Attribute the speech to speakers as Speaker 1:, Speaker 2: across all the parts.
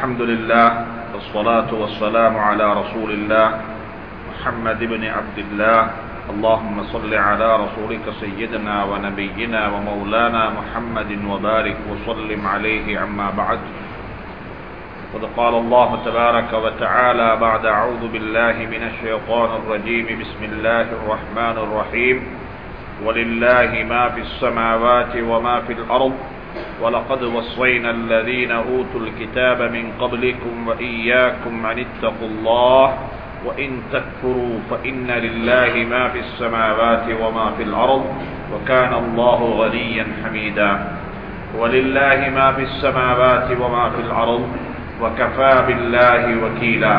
Speaker 1: الحمد لله والصلاة والسلام على رسول الله محمد بن عبد الله اللهم صل على رسولك سيدنا ونبينا ومولانا محمد وبارك وسلم عليه عما بعد قد قال الله تبارك وتعالى بعد أعوذ بالله من الشيطان الرجيم بسم الله الرحمن الرحيم ولله ما في السماوات وما في الأرض ولقد وصينا الذين أوتوا الكتاب من قبلكم وإياكم أن اتقوا الله وإن تكفروا فإن لله ما في السماوات وما في الأرض وكان الله غنيا حميدا ولله ما في السماوات وما في الأرض وكفى بالله وكيلا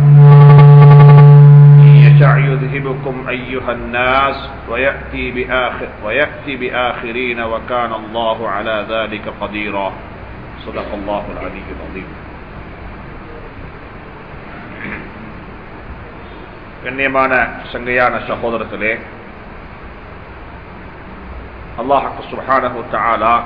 Speaker 1: يشع يذهبكم أيها الناس ويأتي بآخر ويأتي بآخرين وكان الله على ذلك قديرا صدق الله العلي العظيم கண்ணியமான சங்கையான சகோதரத்திலே அல்லாஹு சுபஹானஹு தஆலா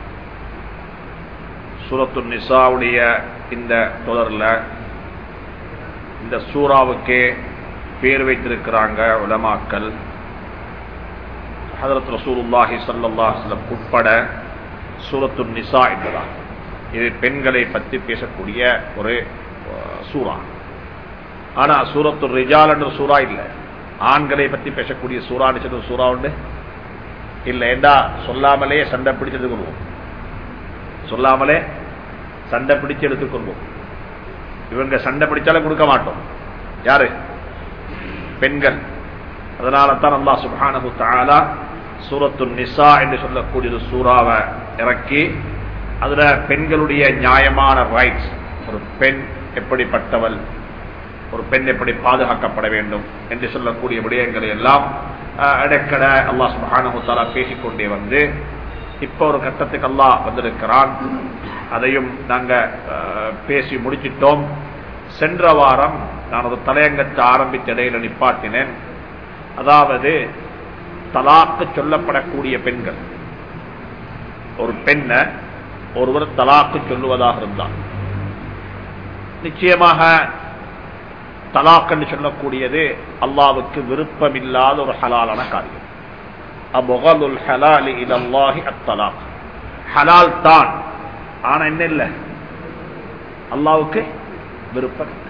Speaker 1: சூரத்து நிசாவுடைய இந்த தொடரில் இந்த சூறாவுக்கே பேர் வைத்திருக்கிறாங்க உலமாக்கல் ஹதரத் ரசூலுல்லாஹி சல்லாஹ் உட்பட சூரத்து நிசா என்பதா இது பெண்களை பற்றி பேசக்கூடிய ஒரு சூறா ஆனா சூரத்து ரிஜால் என்ற சூறா இல்லை ஆண்களை பற்றி பேசக்கூடிய சூறான்னு சொல்ற சூறா உண்டு இல்லை ஏண்டா சொல்லாமலே சண்டை பிடிச்சு எடுத்துக்கொள்வோம் சொல்லாமலே சண்டை பிடிச்சு எடுத்துக்கொள்வோம் இவங்க சண்டை பிடிச்சாலும் கொடுக்க மாட்டோம் யாரு பெண்கள் அதனால தான் அல்லா சுபானு தாலா சூரத்து நிசா என்று சொல்லக்கூடிய ஒரு சூறாவை இறக்கி அதுல பெண்களுடைய நியாயமான ரைட்ஸ் ஒரு பெண் எப்படிப்பட்டவள் ஒரு பெண் எப்படி பாதுகாக்கப்பட வேண்டும் என்று சொல்லக்கூடிய விடயங்களை எல்லாம் இடைக்கட அல்லா சுபானு தாலா பேசிக்கொண்டே வந்து இப்ப ஒரு கட்டத்துக்கு அல்லா வந்திருக்கிறான் அதையும் நாங்க பேசி முடிச்சிட்டோம் சென்ற வாரம் நான் ஒரு தலையங்கத்தை ஆரம்பித்த இடையில நிப்பாட்டினேன் அதாவது தலாக்கு சொல்லப்படக்கூடிய பெண்கள் ஒரு பெண்ணை ஒருவர் தலாக்கு சொல்லுவதாக இருந்தார் நிச்சயமாக தலாக் என்று சொல்லக்கூடியது அல்லாவுக்கு விருப்பமில்லாத ஒரு ஹலாலான காரியம் அபுகலுல் ஹலாலி இதல்லாஹி அத்தலாக் ஹலால் தான் ஆனா என்ன இல்லை அல்லாவுக்கு விருப்பம் இல்லை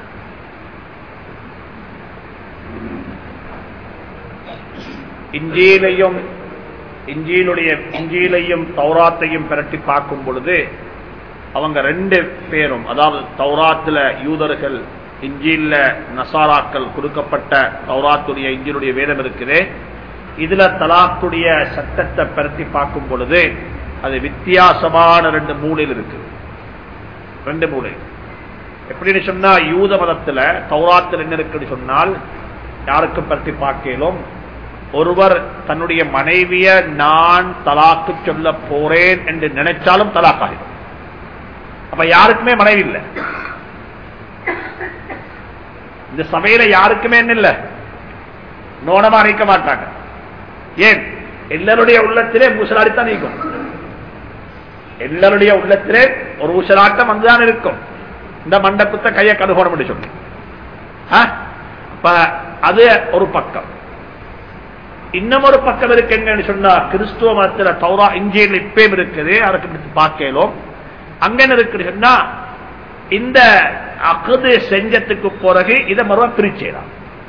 Speaker 1: இஞ்சியிலையும் இஞ்சியிலுடைய இஞ்சியிலையும் தௌராத்தையும் பிரட்டி பார்க்கும் பொழுது அவங்க ரெண்டு பேரும் அதாவது தௌராத்துல யூதர்கள் இஞ்சியில நசாராக்கள் கொடுக்கப்பட்ட தௌராத்துடைய இஞ்சினுடைய வேதம் இருக்குது இதுல தலாக்குடைய சட்டத்தை பரத்தி பார்க்கும் பொழுது அது வித்தியாசமான ரெண்டு மூலையில் இருக்கு ரெண்டு மூலை எப்படின்னு சொன்னா யூத மதத்துல தௌராத்தில் என்ன இருக்குன்னு சொன்னால் யாருக்கும் பற்றி பார்க்கலும் ஒருவர் தன்னுடைய மனைவிய நான் தலாக்கு சொல்ல போறேன் என்று நினைச்சாலும் தலாக்காகிடும் அப்ப யாருக்குமே மனைவி இல்லை இந்த சபையில யாருக்குமே என்ன இல்லை நோனமா நீக்க மாட்டாங்க ஏன் எல்லாருடைய உள்ளத்திலே மூசலாடித்தான் நீக்கும் எல்லாருடைய உள்ளத்திலே ஒரு ஊசலாட்டம் வந்துதான் இருக்கும் இந்த மண்டபத்தை கையை கடுகோணம் என்று சொல்லி அது ஒரு பக்கம் இன்னும் ஒரு பக்கம் இருக்கு எங்கன்னு சொன்னா கிறிஸ்துவ மதத்துல தௌரா இஞ்சியில் இப்பயும் இருக்குது அதுக்கு பார்க்கலும் அங்க என்ன இருக்கு சொன்னா இந்த அகது செஞ்சத்துக்கு பிறகு இதை மறுவா பிரிச்சேலாம்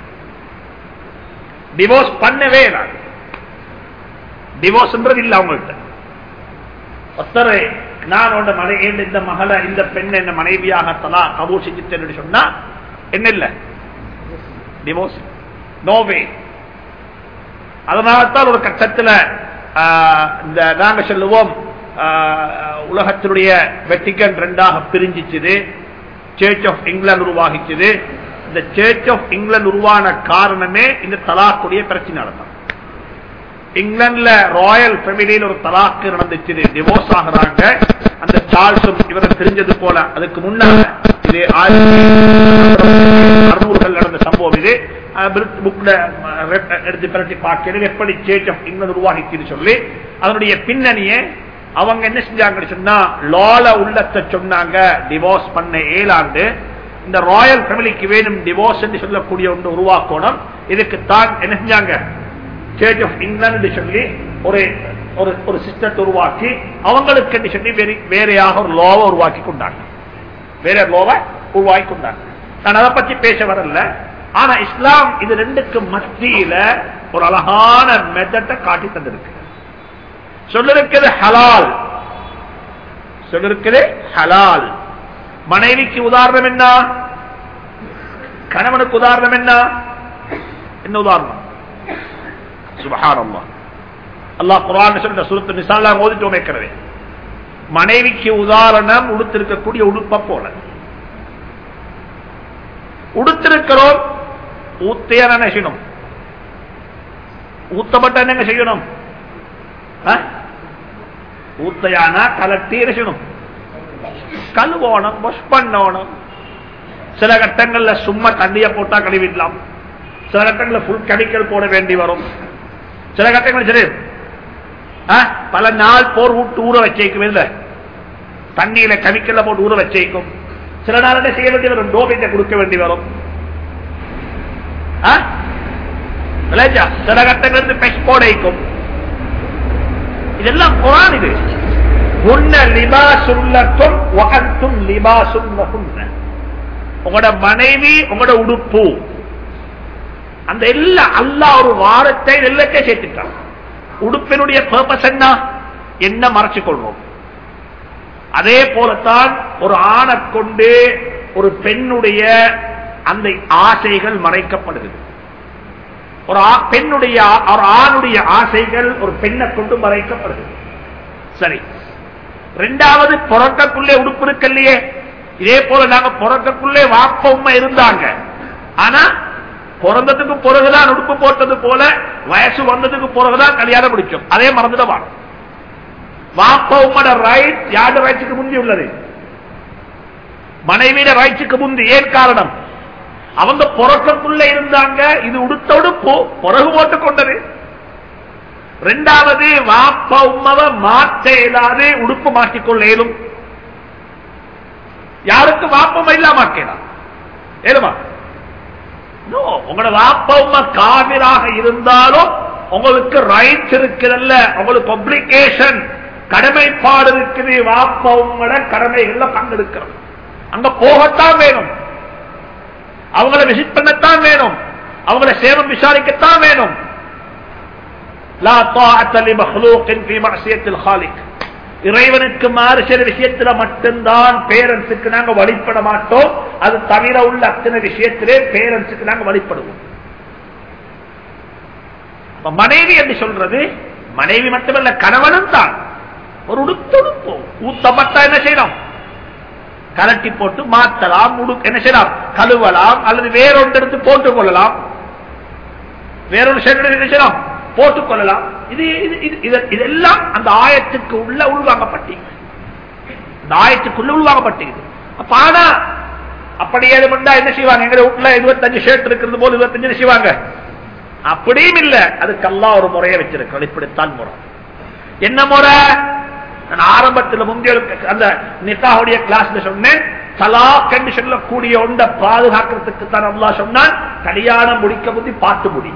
Speaker 1: டிவோர்ஸ் பண்ணவே இல்லாது டிவோர்ஸ்ன்றது இல்லை அவங்கள்ட்ட ஒத்தரை நான் உண்ட மனை இந்த மகளை இந்த பெண்ணை என்ன மனைவியாக தலா கபூர் செஞ்சுட்டேன்னு சொன்னா என்ன இல்ல டிவோர்ஸ் நோவே அதனால்தான் ஒரு கட்டத்தில் இந்த நாங்க சொல்லுவோம் உலகத்தினுடைய வெட்டிக்கன் ரெண்டாக பிரிஞ்சிச்சுது சர்ச் ஆஃப் இங்கிலாந்து உருவாகிச்சது இந்த சர்ச் ஆஃப் இங்கிலாந்து உருவான காரணமே இந்த தலாக்குடைய பிரச்சனை நடக்கும் இங்கிலாந்துல ராயல் ஃபேமிலியில் ஒரு தலாக்கு நடந்துச்சு டிவோர்ஸ் ஆகிறாங்க அந்த சார்ல்ஸும் இவரை தெரிஞ்சது போல அதுக்கு முன்னால இது அறுநூறுகள் நடந்த சம்பவம் இது புக்ல எடுத்து பிரட்டி பார்க்கிறது எப்படி சேச் ஆஃப் இங்கிலாந்து உருவாகிச்சுன்னு சொல்லி அதனுடைய பின்னணியை அவங்க என்ன செஞ்சாங்கன்னு சொன்னா லால உள்ளத்தை சொன்னாங்க டிவோர்ஸ் பண்ண ஏழாண்டு இந்த ராயல் ஃபேமிலிக்கு வேணும் டிவோர்ஸ் என்று சொல்லக்கூடிய ஒன்று உருவாக்கணும் இதுக்கு தான் என்ன செஞ்சாங்க சர்ச் ஆஃப் இங்கிலாந்து சொல்லி ஒரு ஒரு ஒரு சிஸ்டத்தை உருவாக்கி அவங்களுக்கு என்று சொல்லி வேறு வேறையாக ஒரு லோவை உருவாக்கி கொண்டாங்க வேற லோவை உருவாக்கி கொண்டாங்க நான் அதை பத்தி பேச வரல ஆனா இஸ்லாம் இது ரெண்டுக்கு மத்தியில ஒரு அழகான மெத்தட்டை காட்டி தந்திருக்கு சொல்லிருக்கிறது ஹலால் சொல்லிருக்கிறது ஹலால் மனைவிக்கு உதாரணம் என்ன கணவனுக்கு உதாரணம் என்ன என்ன உதாரணம் சுபஹானல்லா அல்லாஹ் குரான் சொல்ற சுருத்து நிசாலா ஓதிட்டு வைக்கிறதே மனைவிக்கு உதாரணம் உடுத்திருக்கக்கூடிய உடுப்ப போல உடுத்திருக்கிறோம் ஊத்தைய நினைக்கணும் ஊத்தப்பட்ட என்னங்க செய்யணும் ஆ? ஊத்தையானா கலட்டி இருக்கணும் கழுவோணும் வாஷ் பண்ணணும் சில கட்டங்கள்ல சும்மா தண்ணிய போட்டா கழுவிடலாம் சில கட்டங்கள்ல ஃபுல் கெமிக்கல் போட வேண்டி வரும் சில கட்டங்கள் சரி ஆ? பல நாள் போர் ஊட்டு ஊற வச்சேக்கும் இல்ல தண்ணியில கெமிக்கல்ல போட்டு ஊற வச்சேக்கும் சில நாள் என்ன செய்ய வேண்டி வரும் டோபிட்ட கொடுக்க வேண்டி வரும் ஆ? விளையாச்சா? சில கட்டங்கள் இருந்து பெஷ் போடைக்கும் இதெல்லாம் குரான் இது உன்ன லிபாசுல்லக்கும் வகத்தும் லிபாசுல்லகுன்ன உங்களோட மனைவி உங்களோட உடுப்பு அந்த எல்லா அல்லாஹ் ஒரு வாரத்தை எல்லாத்தே சேர்த்துட்டான் உடுப்பினுடைய பர்பஸ் என்ன என்ன மறைச்சு கொள்வோம் அதே போலத்தான் ஒரு ஆணை கொண்டு ஒரு பெண்ணுடைய அந்த ஆசைகள் மறைக்கப்படுகிறது ஒரு ஆ- பெண்ணுடைய ஆ- ஒரு ஆணுடைய ஆசைகள் ஒரு பெண்ணை கொண்டு மறைக்கப்படுகிறது சரி ரெண்டாவது புறக்கக்குள்ளே உடுப்பு இருக்கலையே இதே போல நாங்க புறக்கக்குள்ளே வாப்ப உண்மை இருந்தாங்க ஆனா பிறந்ததுக்கு பிறகுதான் உடுப்பு போட்டது போல வயசு வந்ததுக்கு பிறகுதான் கல்யாணம் முடிச்சோம் அதே மறந்துடவா வாப்ப உம்மோட ரைட் யாரு ரைட்ஸுக்கு முந்தி உள்ளது மனைவியோட ரைட்ஸுக்கு முந்தி ஏன் காரணம் அவங்க புறக்கக்குள்ள இருந்தாங்க இது உடுத்த உடுப்பு பிறகு போட்டுக் கொண்டது ரெண்டாவது வாப்ப உம்மவ மாற்ற இயலாது உடுப்பு மாற்றிக்கொள்ள இயலும் யாருக்கு வாப்பம் இல்லாம மாற்றலாம் ஏழுமா No, உங்களோட வாப்ப உம்மா காவிராக இருந்தாலும் உங்களுக்கு ரைட்ஸ் இருக்குதல்ல உங்களுக்கு ஒப்ளிகேஷன் கடமைப்பாடு இருக்குது வாப்ப உங்களோட கடமைகள்ல பங்கெடுக்கிறோம் அங்க போகத்தான் வேணும் அவங்கள விசிட் பண்ணத்தான் வேணும் அவங்கள சேவம் விசாரிக்கத்தான் வேணும் லா طاعة لمخلوق في معصية الخالق இறைவனுக்கு மாறு சில விஷயத்துல மட்டும்தான் பேரண்ட்ஸுக்கு நாங்க வழிபட மாட்டோம் அது தவிர உள்ள அத்தனை விஷயத்திலே பேரண்ட்ஸுக்கு நாங்க வழிபடுவோம் அப்ப மனைவி என்று சொல்றது மனைவி மட்டுமல்ல கணவனும் தான் ஒரு உடுத்தொடுப்போம் ஊத்தப்பட்டா என்ன செய்யணும் கலட்டி போட்டு மாத்தலாம் உடு என்ன செய்யலாம் கழுவலாம் அல்லது வேறொன்று எடுத்து போட்டுக் கொள்ளலாம் வேறொரு ஷர்ட் என்ன செய்யலாம் போட்டுக் கொள்ளலாம் இது இது- இது- இது- இதெல்லாம் அந்த ஆயத்துக்கு உள்ள உள்வாங்கப்பட்டீங்க இந்த ஆயத்துக்குள்ள உள்வாங்கப்பட்டீங்க அப்ப ஆனா அப்படி ஏது பண்ணா என்ன செய்வாங்க எங்க வீட்டுல இருபத்தஞ்சு ஷர்ட் இருக்கிறது போல இருபத்தஞ்சு என்ன செய்வாங்க அப்படியும் இல்ல அதுக்கெல்லாம் ஒரு முறையை வச்சிருக்கோம் இப்படித்தான் முறை என்ன முறை நான் ஆரம்பத்தில் முந்தைய அந்த நிக்காவுடைய கிளாஸ்ல சொன்னேன் தலாக் என்று சொல்லக்கூடிய ஒன்றை பாதுகாக்கிறதுக்கு தான் அல்லாஹ் சொன்னான் கல்யாணம் முடிக்க முந்தி பார்த்து முடி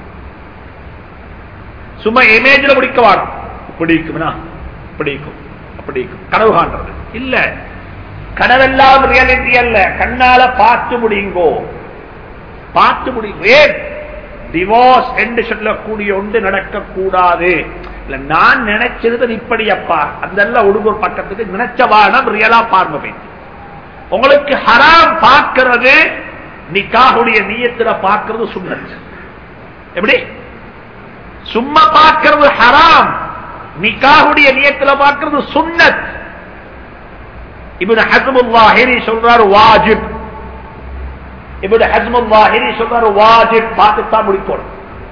Speaker 1: சும்மா இமேஜ்ல முடிக்க வாடும் இப்படி இருக்கும்னா இப்படி இருக்கும் அப்படி இருக்கும் கனவு காண்றது இல்ல கனவெல்லாம் ரியாலிட்டி அல்ல கண்ணால பார்த்து முடியுங்கோ பார்த்து முடியும் ஏன் டிவோர்ஸ் என்று சொல்லக்கூடிய ஒன்று நடக்கக்கூடாது இல்ல நான் நினைச்சது இப்படி அப்பா அந்த உடுப்பு பக்கத்துக்கு நினைச்ச வானம் ரியலா பார்வை போயிட்டு உங்களுக்கு ஹராம் பார்க்கிறது நிக்காஹுடைய நீயத்துல பார்க்கிறது சுண்ணத் எப்படி சும்மா பார்க்கிறது ஹராம் நிக்காஹுடைய நியத்துல பார்க்கிறது சுன்னத் இப்னு ஹஸ்முல்லாஹிரி சொல்றாரு வாஜிப் இப்னு ஹஸ்முல்லாஹிரி சொல்றாரு வாஜிப் பார்த்துத்தான் முடிக்கணும்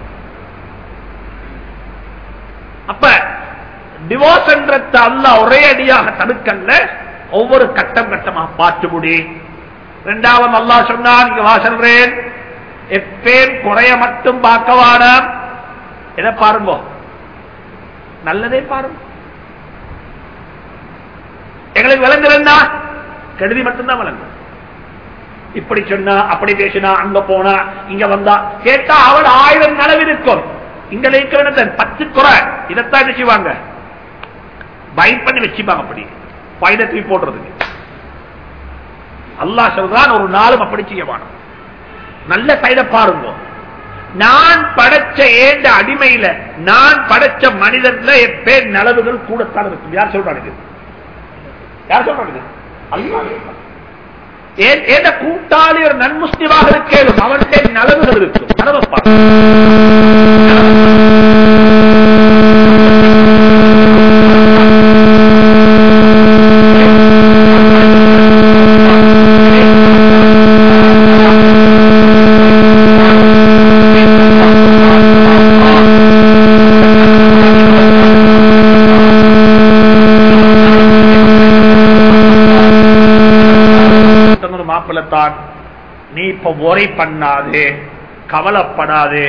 Speaker 1: அப்ப டிவோர்ஸ் என்றத அல்லாஹ் ஒரே அடியாக தடுக்கல்ல ஒவ்வொரு கட்டம் கட்டமா பார்த்து முடி இரண்டாவது அல்லாஹ் சொன்னான் இங்க வாசல்றேன் எப்பேன் குறைய மட்டும் பார்க்கவான எதை பாருங்க நல்லதே பாருங்க எங்களுக்கு விளங்குறா கெடுதி மட்டும்தான் விளங்கும் இப்படி சொன்னா அப்படி பேசினா அங்க போனா இங்க வந்தா கேட்டா அவள் ஆயிரம் நலவு இருக்கும் இங்க இருக்கிற பத்து குறை இதைத்தான் என்ன செய்வாங்க பைட் பண்ணி வச்சுப்பாங்க அப்படி பைட தூக்கி போடுறதுக்கு அல்லாஹ் சொல்றான் ஒரு நாளும் அப்படி செய்ய வேணும் நல்ல சைட பாருங்க நான் படைச்ச ஏண்ட அடிமையில நான் படைச்ச மனிதன்ல என் பேர் நலவுகள் கூடத்தான் இருக்கும் யார் சொல்றாங்க யார் சொல்றாங்க அல்லாஹ் ஏன் ஏத கூட்டாளி ஒரு நன்முஸ்லிமாக இருக்கேனும் அவனுடைய நலவுகள் இருக்கும் நலவை பாரு. ஒரு மாப்பிள்ளத்தான் நீ இப்ப ஒரை பண்ணாதே கவலைப்படாதே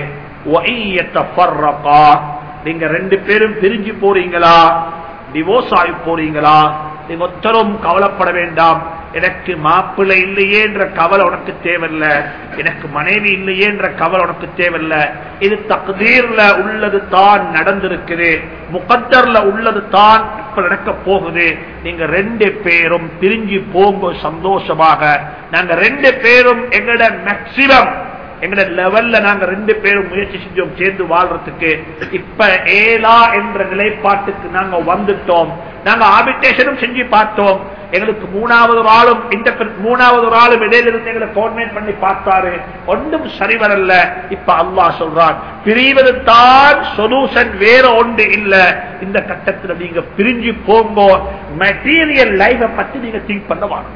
Speaker 1: ஒய்யத்தா நீங்க ரெண்டு பேரும் பிரிஞ்சு போறீங்களா டிவோர்ஸ் ஆகி போறீங்களா நீங்க ஒத்தரும் கவலைப்பட வேண்டாம் எனக்கு மாப்பிள்ளை இல்லையே என்ற கவலை உனக்கு தேவையில்ல எனக்கு மனைவி இல்லையே என்ற கவலை உனக்கு தேவையில்ல இது தகுதீர்ல உள்ளது தான் நடந்திருக்குது முகத்தர்ல உள்ளது தான் இப்ப நடக்க போகுது நீங்க ரெண்டு பேரும் பிரிஞ்சு போங்க சந்தோஷமாக நாங்க ரெண்டு பேரும் எங்கட மேக்சிமம் எங்கட லெவல்ல நாங்க ரெண்டு பேரும் முயற்சி செஞ்சோம் சேர்ந்து வாழ்றதுக்கு இப்ப ஏலா என்ற நிலைப்பாட்டுக்கு நாங்க வந்துட்டோம் நாங்க ஆபிட்டேஷனும் செஞ்சு பார்த்தோம் எங்களுக்கு மூணாவது ஒரு ஆளும் இந்த மூணாவது ஒரு ஆளும் இடையில இருந்து எங்களை கோஆர்டினேட் பண்ணி பார்த்தாரு ஒன்றும் சரி வரல இப்ப அல்லாஹ் சொல்றான் பிரிவது தான் சொல்யூஷன் வேற ஒன்று இல்ல இந்த கட்டத்துல நீங்க பிரிஞ்சு போங்க மெட்டீரியல் லைஃப பத்தி நீங்க திங்க் பண்ண வாங்க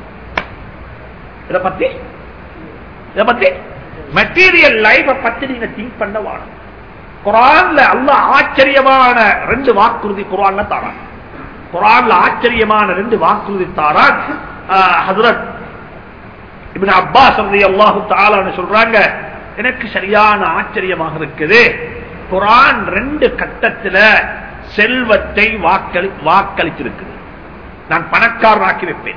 Speaker 1: இத பத்தி இத பத்தி மெட்டீரியல் லைஃப பத்தி நீங்க திங்க் பண்ண வாங்க குரான்ல அல்லாஹ் ஆச்சரியமான ரெண்டு வாக்குறுதி குரான்ல தாரான் குரான்ல ஆச்சரியமான ரெண்டு வாக்குறுதி தாரான் ஹசரத் இப்ப அப்பாஸ் அல்லாஹு தாலான்னு சொல்றாங்க எனக்கு சரியான ஆச்சரியமாக இருக்குது குரான் ரெண்டு கட்டத்துல செல்வத்தை வாக்களி வாக்களித்திருக்குது நான் பணக்காரனாக்கி வைப்பேன்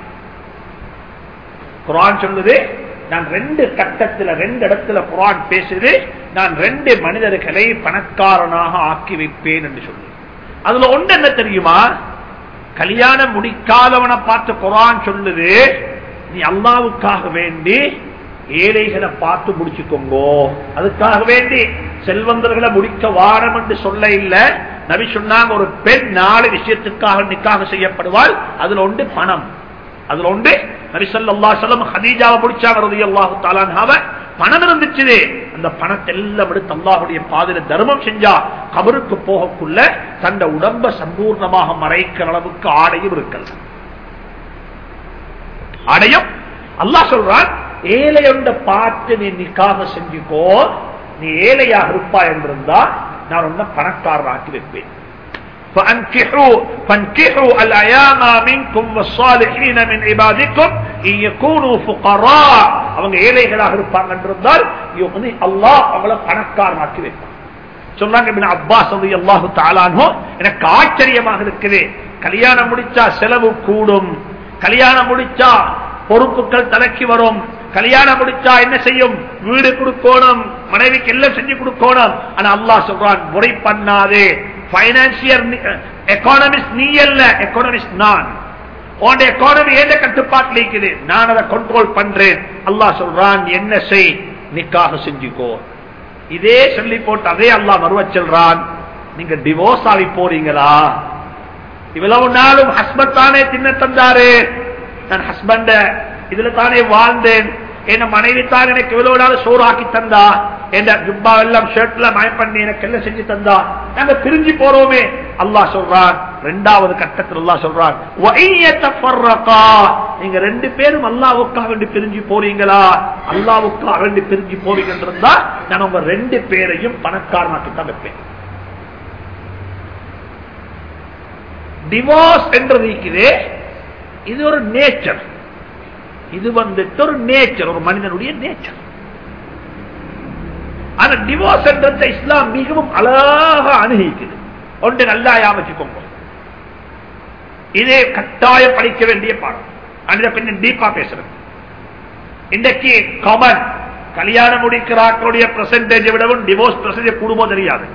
Speaker 1: குரான் சொல்லுது நான் ரெண்டு கட்டத்துல ரெண்டு இடத்துல குரான் பேசுது நான் ரெண்டு மனிதர்களை பணக்காரனாக ஆக்கி வைப்பேன் என்று சொல்லு அதுல ஒன்று என்ன தெரியுமா கல்யாணம் முடிக்காதவனை பார்த்து குரான் சொல்லுது நீ அல்லாவுக்காக வேண்டி ஏழைகளை பார்த்து முடிச்சுக்கோங்கோ அதுக்காக வேண்டி செல்வந்தர்களை முடிக்க வாரம் என்று சொல்ல இல்ல நபி சொன்னாங்க ஒரு பெண் நாலு விஷயத்துக்காக நிக்காக செய்யப்படுவாள் அதுல ஒன்று பணம் அதுல ஒன்று நரிசல்லா செல்லம் ஹதீஜாவை முடிச்சாங்க ரலியல்லாஹு தஆலாஹாவ பணம் இருந்துச்சு அந்த பணத்தை எல்லாம் எடுத்து அல்லாஹுடைய பாதையில தர்மம் செஞ்சா கபருக்கு போகக்குள்ள தந்த உடம்ப சம்பூர்ணமாக மறைக்கிற அளவுக்கு ஆடையும் இருக்கல ஆடையும் அல்லாஹ் சொல்றான் ஏழை ஒன்ற பார்த்து நீ நிக்காக செஞ்சுக்கோ நீ ஏழையாக இருப்பா என்றிருந்தா நான் உன்னை பணக்காரராக்கி வைப்பேன் فانكحوا فانكحوا الايام منكم والصالحين من عبادكم ان يكونوا فقراء அவங்க ஏழைகளாக இருப்பாங்க என்றால் யுக்னி அல்லாஹ் அவங்கள பணக்காரனாக்கி வைப்பான் சொன்னாங்க இப்னு அப்பாஸ் ரலியல்லாஹு தஆலா அன்ஹு எனக்கு ஆச்சரியமாக இருக்குது கல்யாணம் முடிச்சா செலவு கூடும் கல்யாணம் முடிச்சா பொறுப்புகள் தலைக்கு வரும் கல்யாணம் முடிச்சா என்ன செய்யும் வீடு கொடுக்கணும் மனைவிக்கு எல்லாம் செஞ்சு கொடுக்கணும் ஆனா அல்லாஹ் சொல்றான் முறை பண்ணாதே பைனான்சியர் எக்கானமிஸ்ட் நீ அல்ல எக்கானமிஸ்ட் நான் உன் எக்கானமி எந்த கட்டுப்பாட்டில் இருக்குது நான் அதை கண்ட்ரோல் பண்றேன் அல்லாஹ் சொல்றான் என்ன செய் நிக்காக செஞ்சுக்கோ இதே சொல்லி போட்டு அதே அல்லாஹ் மறுவ சொல்றான் நீங்க டிவோர்ஸ் ஆகி போறீங்களா இவ்வளவு நாளும் ஹஸ்பண்ட் தானே தின்ன தந்தாரு நான் ஹஸ்பண்ட இதுல தானே வாழ்ந்தேன் என் மனைவி தான் எனக்கு இவ்வளவு நாள் சோறாக்கி தந்தா என் ஜுப்பா எல்லாம் ஷர்ட்ல மயம் பண்ணி எனக்கு எல்லாம் செஞ்சு தந்தா நாங்க பிரிஞ்சு போறோமே அல்லாஹ் சொல்றான் ரெண்டாவது கட்டத்தில் அல்லாஹ் சொல்றான் "வஇய்யத்தஃபர்ரகா." நீங்க ரெண்டு பேரும் அல்லாவுக்காக வேண்டி பிரிஞ்சு போறீங்களா அல்லாவுக்காக வேண்டி பிரிஞ்சு போறீங்க இருந்தா நான் உங்க ரெண்டு பேரையும் பணக்காரனாக்கி தான் வைப்பேன் டிவோர்ஸ் என்று இருக்கிறே இது ஒரு நேச்சர் இது வந்துட்டு ஒரு நேச்சர் ஒரு மனிதனுடைய நேச்சர் ஆனா டிவோர்ஸ் என்றதை இஸ்லாம் மிகவும் அழகாக அணுகிக்குது ஒன்று நல்லா யாமச்சுக்கோங்க இதே கட்டாயம் படிக்க வேண்டிய பாடம் அந்த கொஞ்சம் டீப்பா பேசுறது இன்றைக்கு காமன் கல்யாணம் முடிக்கிறாக்களுடைய பெர்சன்டேஜை விடவும் டிவோர்ஸ் பெர்சன்டேஜ் கூடுமோ தெரியாது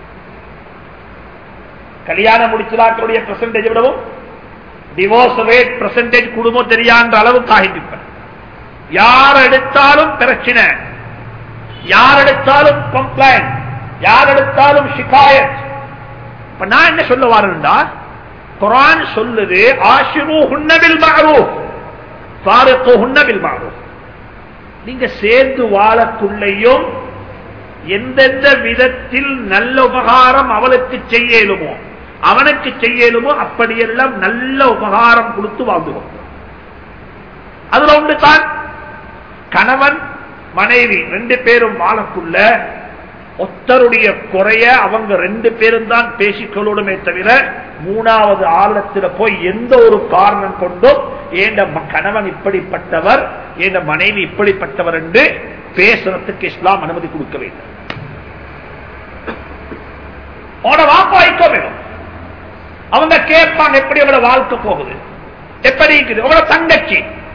Speaker 1: கல்யாணம் முடிக்கிறாக்களுடைய பெர்சன்டேஜ் விடவும் டிவோர்ஸ் ரேட் பெர்சன்டேஜ் கூடுமோ தெரியாத அளவுக்கு ஆகிட்டு யார் எடுத்தாலும் பிரச்சனை யார் எடுத்தாலும் கம்ப்ளைண்ட் யார் எடுத்தாலும் ஷிகாயத் இப்ப நான் என்ன சொல்ல வரேன்டா குரான் சொல்லுது ஆஷிரு ஹுன்னபில் மாரூஃப் ஃபாரிகு ஹுன்னபில் மாரூஃப் நீங்க சேர்ந்து வாழக்குள்ளையும் எந்தெந்த விதத்தில் நல்ல உபகாரம் அவளுக்கு செய்யலுமோ அவனுக்கு செய்யலுமோ அப்படியெல்லாம் நல்ல உபகாரம் கொடுத்து வாழ்ந்துவோம் அதுல ஒன்று தான் கணவன் மனைவி ரெண்டு பேரும் வாழக்குள்ள ஒத்தருடைய குறைய அவங்க ரெண்டு பேரும் தான் பேசிக்கொள்ளணுமே தவிர மூணாவது ஆழத்துல போய் எந்த ஒரு காரணம் கொண்டும் ஏண்ட கணவன் இப்படிப்பட்டவர் ஏண்ட மனைவி இப்படிப்பட்டவர் என்று பேசுறதுக்கு இஸ்லாம் அனுமதி கொடுக்க வேண்டும் வாப்பாய்க்கோ வேணும் அவங்க கேட்பாங்க எப்படி அவட வாழ்க்கை போகுது எப்படி இருக்குது உங்களோட தங்கச்சி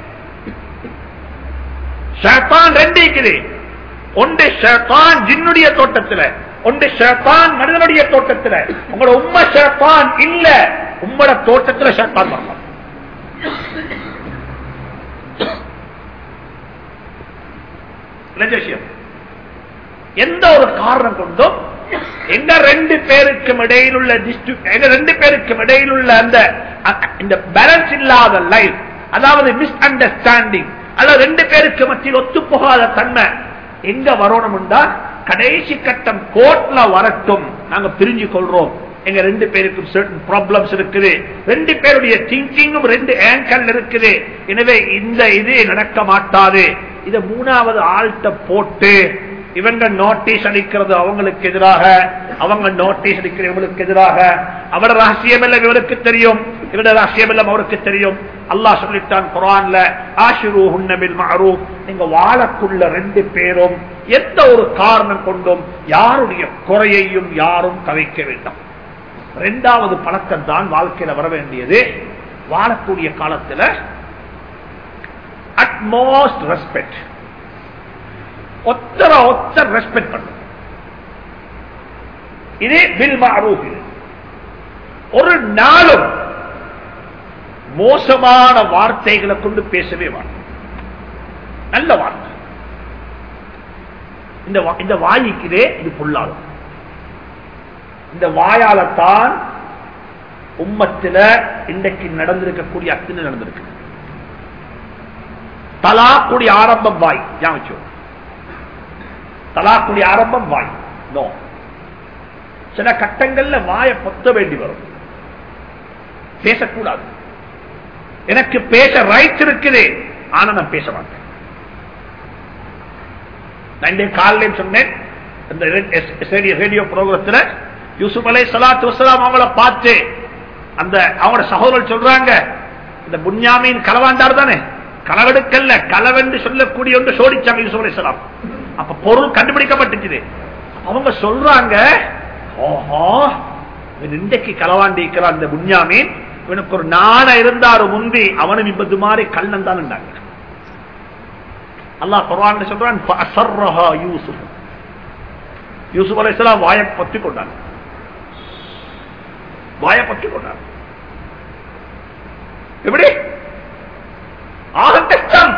Speaker 1: ஷேத்தான் ரெண்டு இருக்குது ஒன்று ஷேத்தான் ஜின்னுடைய தோட்டத்துல ஒன்று ஷேத்தான் மனிதனுடைய தோட்டத்துல உங்களோட உண்மை ஷேத்தான் இல்ல உங்களோட தோட்டத்துல ஷேத்தான் வரலாம் விஷயம் எந்த ஒரு காரணம் கொண்டும் எங்க ரெண்டு பேருக்கும் இடையில் உள்ள எங்க ரெண்டு பேருக்கும் இடையில் உள்ள அந்த இந்த பேலன்ஸ் இல்லாத லைஃப் அதாவது மிஸ் அண்டர்ஸ்டாண்டிங் அல்லது ரெண்டு பேருக்கு மத்தியில் ஒத்து போகாத தன்மை எங்க வரணும்டா கடைசி கட்டம் கோர்ட்ல வரட்டும் நாங்க பிரிஞ்சு கொள்றோம் எங்க ரெண்டு பேருக்கும் certain ப்ராப்ளம்ஸ் இருக்குது ரெண்டு பேருடைய திங்கிங்கும் ரெண்டு ஆங்கல் இருக்குது எனவே இந்த இது நடக்க மாட்டாது இத மூணாவது ஆள்கிட்ட போட்டு இவங்க நோட்டீஸ் அளிக்கிறது அவங்களுக்கு எதிராக அவங்க நோட்டீஸ் அளிக்கிறது இவங்களுக்கு எதிராக அவட ரகசியம் எல்லாம் இவருக்கு தெரியும் இவட ரகசியம் எல்லாம் அவருக்கு தெரியும் அல்லாஹ் சொல்லிட்டான் குரான்ல ஆஷிரு ஹுன்னபில் மஅரூஃப் நீங்க வாழக்குள்ள ரெண்டு பேரும் எந்த ஒரு காரணம் கொண்டும் யாருடைய குறையையும் யாரும் கதைக்க வேண்டாம் இரண்டாவது பழக்கம் தான் வாழ்க்கையில வர வேண்டியது வாழக்கூடிய காலத்துல அட்மோஸ்ட் ரெஸ்பெக்ட் ஒத்தர ஒத்தர் ரெஸ்பெக்ட் பண்ணும் இது பில் மாரூஃப் இது ஒரு நாளும் மோசமான வார்த்தைகளை கொண்டு பேசவே மாட்டோம் நல்ல வார்த்தை இந்த வா- இந்த வாய்க்குதே இது பொல்லாகும் இந்த வாயாலத்தான் உம்மத்தில இன்றைக்கு நடந்திருக்கக்கூடிய அத்தனை நடந்திருக்கு தலாக்குடி ஆரம்பம் வாய் ஞாபகம் தலாக்குடி ஆரம்பம் வாய் நோ சில கட்டங்கள்ல வாயை பொத்த வேண்டி வரும் பேசக்கூடாது எனக்கு பேச ரைட் இருக்குது ஆனா நான் பேச மாட்டேன் நான் இன்றைய காலையில் சொன்னேன் இந்த ரேடியோ ப்ரோக்ராமத்துல யூசுப் அலை சலாத்து வசலாம் அவங்கள பார்த்து அந்த அவங்களோட சகோதரர் சொல்றாங்க இந்த புன்யாமின் களவாண்டார் தானே களவெடுக்கல்ல களவென்று சொல்லக்கூடிய ஒன்று சோடிச்சாங்க யூசுப் அலை சலாம் அப்ப பொருள் கண்டுபிடிக்கப்பட்டுச்சு அவங்க சொல்றாங்க ஓஹோ இவன் இன்றைக்கு களவாண்டிருக்கிற அந்த புன்யாமீன் இவனுக்கு ஒரு நாண இருந்தாரு முந்தி அவனும் இப்பது மாதிரி கண்ணன் தான் இருந்தாங்க அல்லாஹ் குர்ஆன்ல சொல்றான் ஃபஅஸர்ரஹா யூசுப் யூசுப் அலைஹிஸ்ஸலாம் வாயை பத்தி கொண்டாங்க வாயை பத்தி கொண்டாங்க எப்படி ஆக கஷ்டம்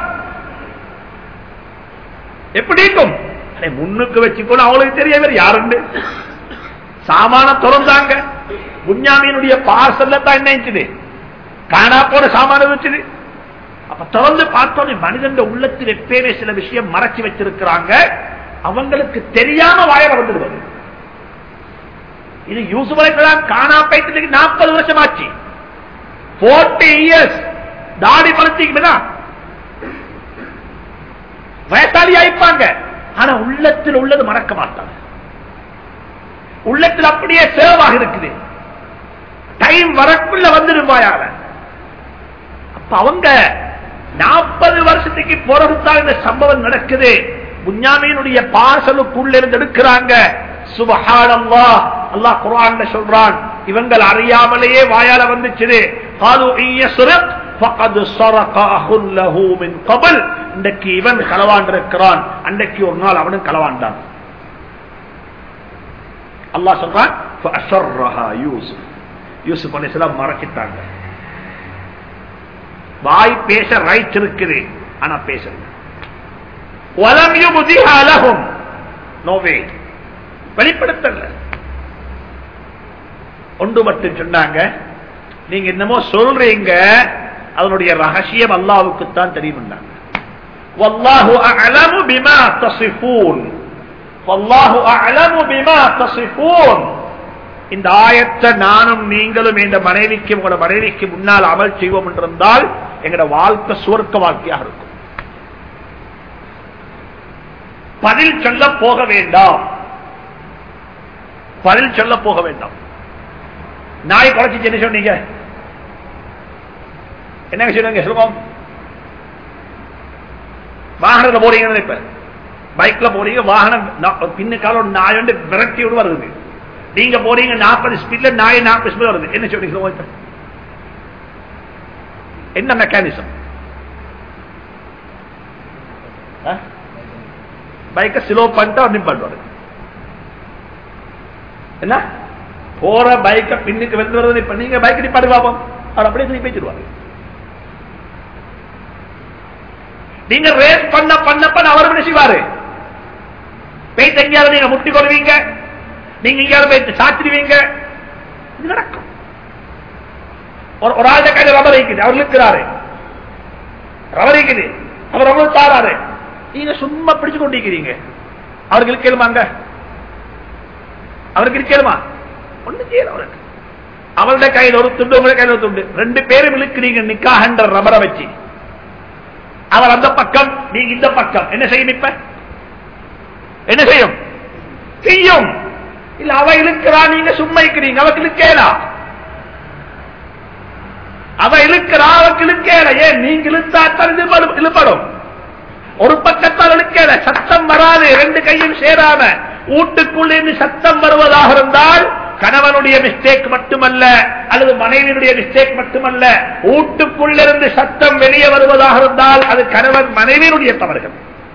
Speaker 1: எப்படி இருக்கும் அடே, முன்னுக்கு வச்சுக்கணும் அவங்களுக்கு தெரிய வேற யாருண்டு சாமான திறந்தாங்க புஞ்ஞாமியினுடைய பார்சல்ல தான் என்ன இருந்துச்சு காணா போன சாமான வச்சுது அப்ப திறந்து பார்த்தோன்னே மனிதன் உள்ளத்தில் எப்பயுமே சில விஷயம் மறைச்சு வச்சிருக்கிறாங்க அவங்களுக்கு தெரியாம வாயில வந்துடுவது இது யூசுவலைக்கெல்லாம் காணா போயிட்டு நாற்பது வருஷம் ஆச்சு போர்ட்டி இயர்ஸ் தாடி பழத்திக்குமே வயசாளி ஆயிப்பாங்க ஆனா உள்ளத்தில் உள்ளது மறக்க மாட்டாங்க உள்ளத்தில் அப்படியே சேவாக இருக்குது டைம் வரக்குள்ள வந்துருவாயால அப்ப அவங்க நாற்பது வருஷத்துக்கு பிறகுதான் இந்த சம்பவம் நடக்குது புஞ்ஞாமியினுடைய பார்சலுக்குள்ள இருந்து எடுக்கிறாங்க சுபஹானல்லா அல்லாஹ் குர்ஆன்ல சொல்றான் இவங்கள் அறியாமலேயே வாயால வந்துச்சு قالوا إن يسرق فقد سرق أخ له من قبل இன்றைக்கு இவன் களவாண்டு இருக்கிறான் அன்றைக்கு ஒரு நாள் அவனும் களவாண்டான் அல்லாஹ் சொல்றான் فأسرها يوسف யூசுப் அலைஹிஸ்ஸலாம் மறக்கிட்டாங்க வாய் பேச ரைட் இருக்குது ஆனா பேசல வலம் யுபதிஹா லஹும் நோ வே வெளிப்படுத்தல ஒன்று மட்டும் சொன்னாங்க நீங்க என்னமோ சொல்றீங்க அதனுடைய ரகசியம் அல்லாவுக்கு தான் தெரியும் வல்லாஹு அஅலமு பிமா தஸிஃபூன் வல்லாஹு அஅலமு பிமா தஸிஃபூன் இந்த ஆயத்தை நானும் நீங்களும் இந்த மனைவிக்கு உங்களோட மனைவிக்கு முன்னால் அமல் செய்வோம் என்றிருந்தால் எங்களோட வாழ்க்கை சுவர்க்க வாழ்க்கையாக இருக்கும் பதில் சொல்ல போக வேண்டாம் பதில் சொல்ல போக வேண்டாம் நாய் குறைச்சி என்ன சொன்னீங்க என்ன சொன்னீங்க சொல்லுவோம் வாகனத்தில் போறீங்கன்னு இப்ப பைக்ல போறீங்க வாகனம் பின்னுக்கால ஒரு நாய் வந்து விரட்டி விட வருது நீங்க போறீங்க நாற்பது ஸ்பீட்ல நாய் நாற்பது ஸ்பீட் வருது என்ன சொல்றீங்க சொல்லுவோம் இப்ப என்ன மெக்கானிசம் பைக்கை ஸ்லோ பண்ணிட்டு அவர் நிப்பாட்டுவாரு என்ன போற பைக்கை பின்னுக்கு வந்து வருது இப்ப நீங்க பைக் நிப்பாட்டு பாப்போம் அவர் அப்படியே திருப்பி பேசிடுவாரு நீங்க ரேஸ் பண்ண பண்ண பண்ண அவர் என்ன செய்வாரு போயிட்டு எங்கேயாவது நீங்க முட்டி கொள்வீங்க நீங்க எங்கேயாவது போயிட்டு சாத்திடுவீங்க இது நடக்கும் ஒரு ஒரு ஆளுடைய கையில ரபர் இருக்குது அவர் இருக்கிறாரு ரபர் இருக்குது அவர் அவ்வளவு தாராரு நீங்க சும்மா பிடிச்சு கொண்டிருக்கிறீங்க அவருக்கு இருக்கலுமாங்க அவருக்கு இருக்கலுமா ஒண்ணு செய்யல அவருக்கு அவருடைய கையில் ஒரு துண்டு உங்களுடைய கையில் ஒரு துண்டு ரெண்டு பேரும் இழுக்கிறீங்க நிக்காகன்ற ரபரை வச்சு அவர் அந்த பக்கம் நீங்க இந்த பக்கம் என்ன செய்யும் இப்ப என்ன செய்யும் செய்யும் இல்ல அவ இழுக்கிறா நீங்க சும்மா இருக்கிறீங்க அவக்கு இழுக்கேலா அவ இழுக்கிறா அவக்கு இழுக்கேல ஏன் நீங்க இழுத்தாத்தான் இழுப்படும் ஒரு பக்கத்தால் இழுக்கல சத்தம் வராது ரெண்டு கையும் சேராம வீட்டுக்குள்ளே இருந்து சத்தம் வருவதாக இருந்தால் கணவனுடைய மிஸ்டேக் மட்டுமல்ல அல்லது மனைவியினுடைய மிஸ்டேக் மட்டுமல்ல வீட்டுக்குள்ளிருந்து சத்தம் வெளியே வருவதாக இருந்தால் அது கணவன் மனைவியினுடைய தவறுகள்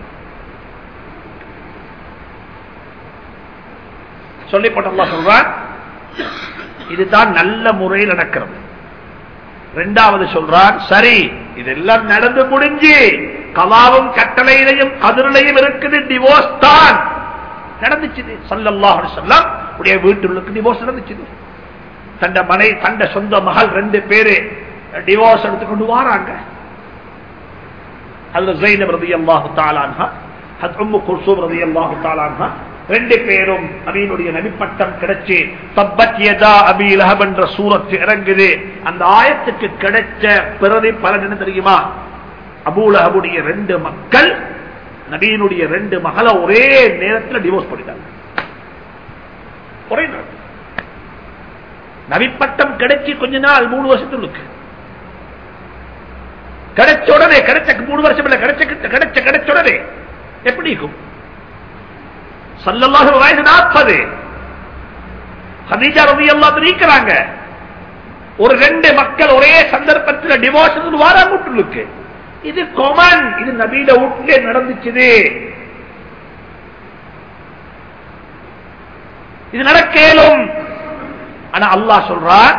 Speaker 1: சொல்லிப்பட்ட சொல்றான் இதுதான் நல்ல முறையில் நடக்கிறது இரண்டாவது சொல்றான் சரி இதெல்லாம் நடந்து முடிஞ்சு கலாவும் கட்டளையிலையும் கதிரிலையும் இருக்குது டிவோர்ஸ் தான் நடந்துச்சு சல்லல்லாஹு சொல்லம் உடைய வீட்டுக்கு டிவோர்ஸ் நடந்துச்சு தண்ட மனை தண்ட சொந்த மகள் ரெண்டு பேரு டிவோர்ஸ் எடுத்துக்கொண்டு வாராங்க அதுல ஜெயினப் ரதி அல்லாஹு தாலான்ஹா அது உம்மு குர்சூம் ரதி அல்லாஹு தாலான்ஹா ரெண்டு பேரும் அமீனுடைய நபிப்பட்டம் கிடைச்சு தப்பத்தியதா அபி லஹப் என்ற சூரத்து இறங்குது அந்த ஆயத்துக்கு கிடைச்ச பிறகு பலன் என்ன தெரியுமா அபூலஹபுடைய ரெண்டு மக்கள் நபியினுடைய ரெண்டு மகளை ஒரே நேரத்தில் டிவோர்ஸ் பண்ணிட்டாங்க ஒரே நேரம் நபிப்பட்டம் கிடைச்சி கொஞ்ச நாள் மூணு வருஷத்துக்கு கிடைச்ச உடனே கிடைச்ச மூணு வருஷம் இல்ல கிடைச்ச கிடைச்ச கிடைச்ச உடனே எப்படி இருக்கும் சல்லல்லாஹு வயது நாற்பது ஹதீஜா ரவி எல்லா நீக்கிறாங்க ஒரு ரெண்டு மக்கள் ஒரே சந்தர்ப்பத்தில் டிவோர்ஸ் வாராமுட்டுக்கு இது கொமன் இது நபீல வீட்டிலே நடந்துச்சுது இது நடக்கலும் ஆனா அல்லாஹ் சொல்றார்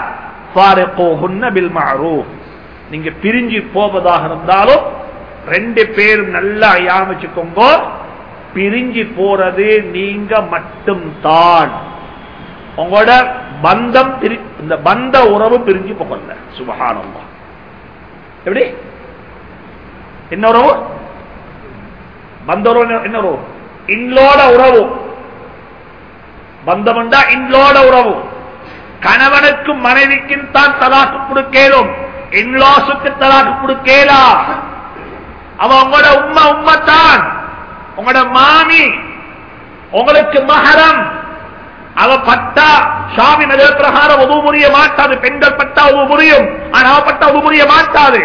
Speaker 1: நீங்க பிரிஞ்சு போவதாக இருந்தாலும் ரெண்டு பேரும் நல்லா யாமிச்சுக்கோங்க பிரிஞ்சு போறது நீங்க மட்டும் தான் உங்களோட பந்தம் இந்த பந்த உறவு பிரிஞ்சு போகல சுபகானம்மா எப்படி என்ன உறவு பந்த உறவு என்ன உறவு இன்லோட உறவு பந்தம்டா இன்லோட உறவு கணவனுக்கும் மனைவிக்கும் தான் தலாக்கு கொடுக்கலும் இன்லாசுக்கு தலாக்கு கொடுக்கலா அவ உங்களோட உண்மை உண்மைத்தான் உங்களோட மாமி உங்களுக்கு மகரம் அவ பட்டா சாமி மத பிரகாரம் உதவு புரிய மாட்டாது பெண்கள் பட்டா உதவு புரியும் ஆனா அவ பட்டா உதவு புரிய மாட்டாது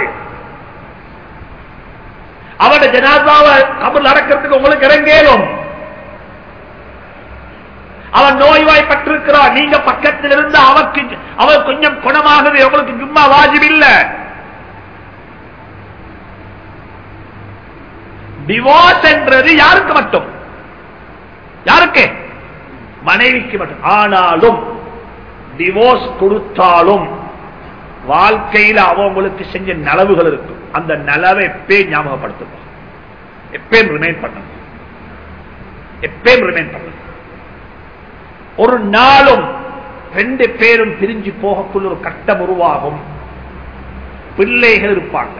Speaker 1: அவட ஜனாதாவை கபல் நடக்கிறதுக்கு உங்களுக்கு இறங்கேலும் அவன் நோய்வாய்ப்பட்டிருக்கிறான் நீங்க பக்கத்தில் இருந்து அவருக்கு அவர் கொஞ்சம் குணமாகுது உங்களுக்கு சும்மா வாஜிப் இல்ல டிவோர்ஸ் என்றது யாருக்கு மட்டும் யாருக்கு மனைவிக்கு மட்டும் ஆனாலும் டிவோர்ஸ் கொடுத்தாலும் வாழ்க்கையில் அவங்களுக்கு செஞ்ச நலவுகள் இருக்கும் அந்த நலவை எப்பயும் ஞாபகப்படுத்தும் எப்பயும் ரிமைன் பண்ணும் எப்பயும் ரிமைன் பண்ணும் ஒரு நாளும் ரெண்டு பேரும் பிரிஞ்சு போகக்குள்ள ஒரு கட்டம் உருவாகும் பிள்ளைகள் இருப்பாங்க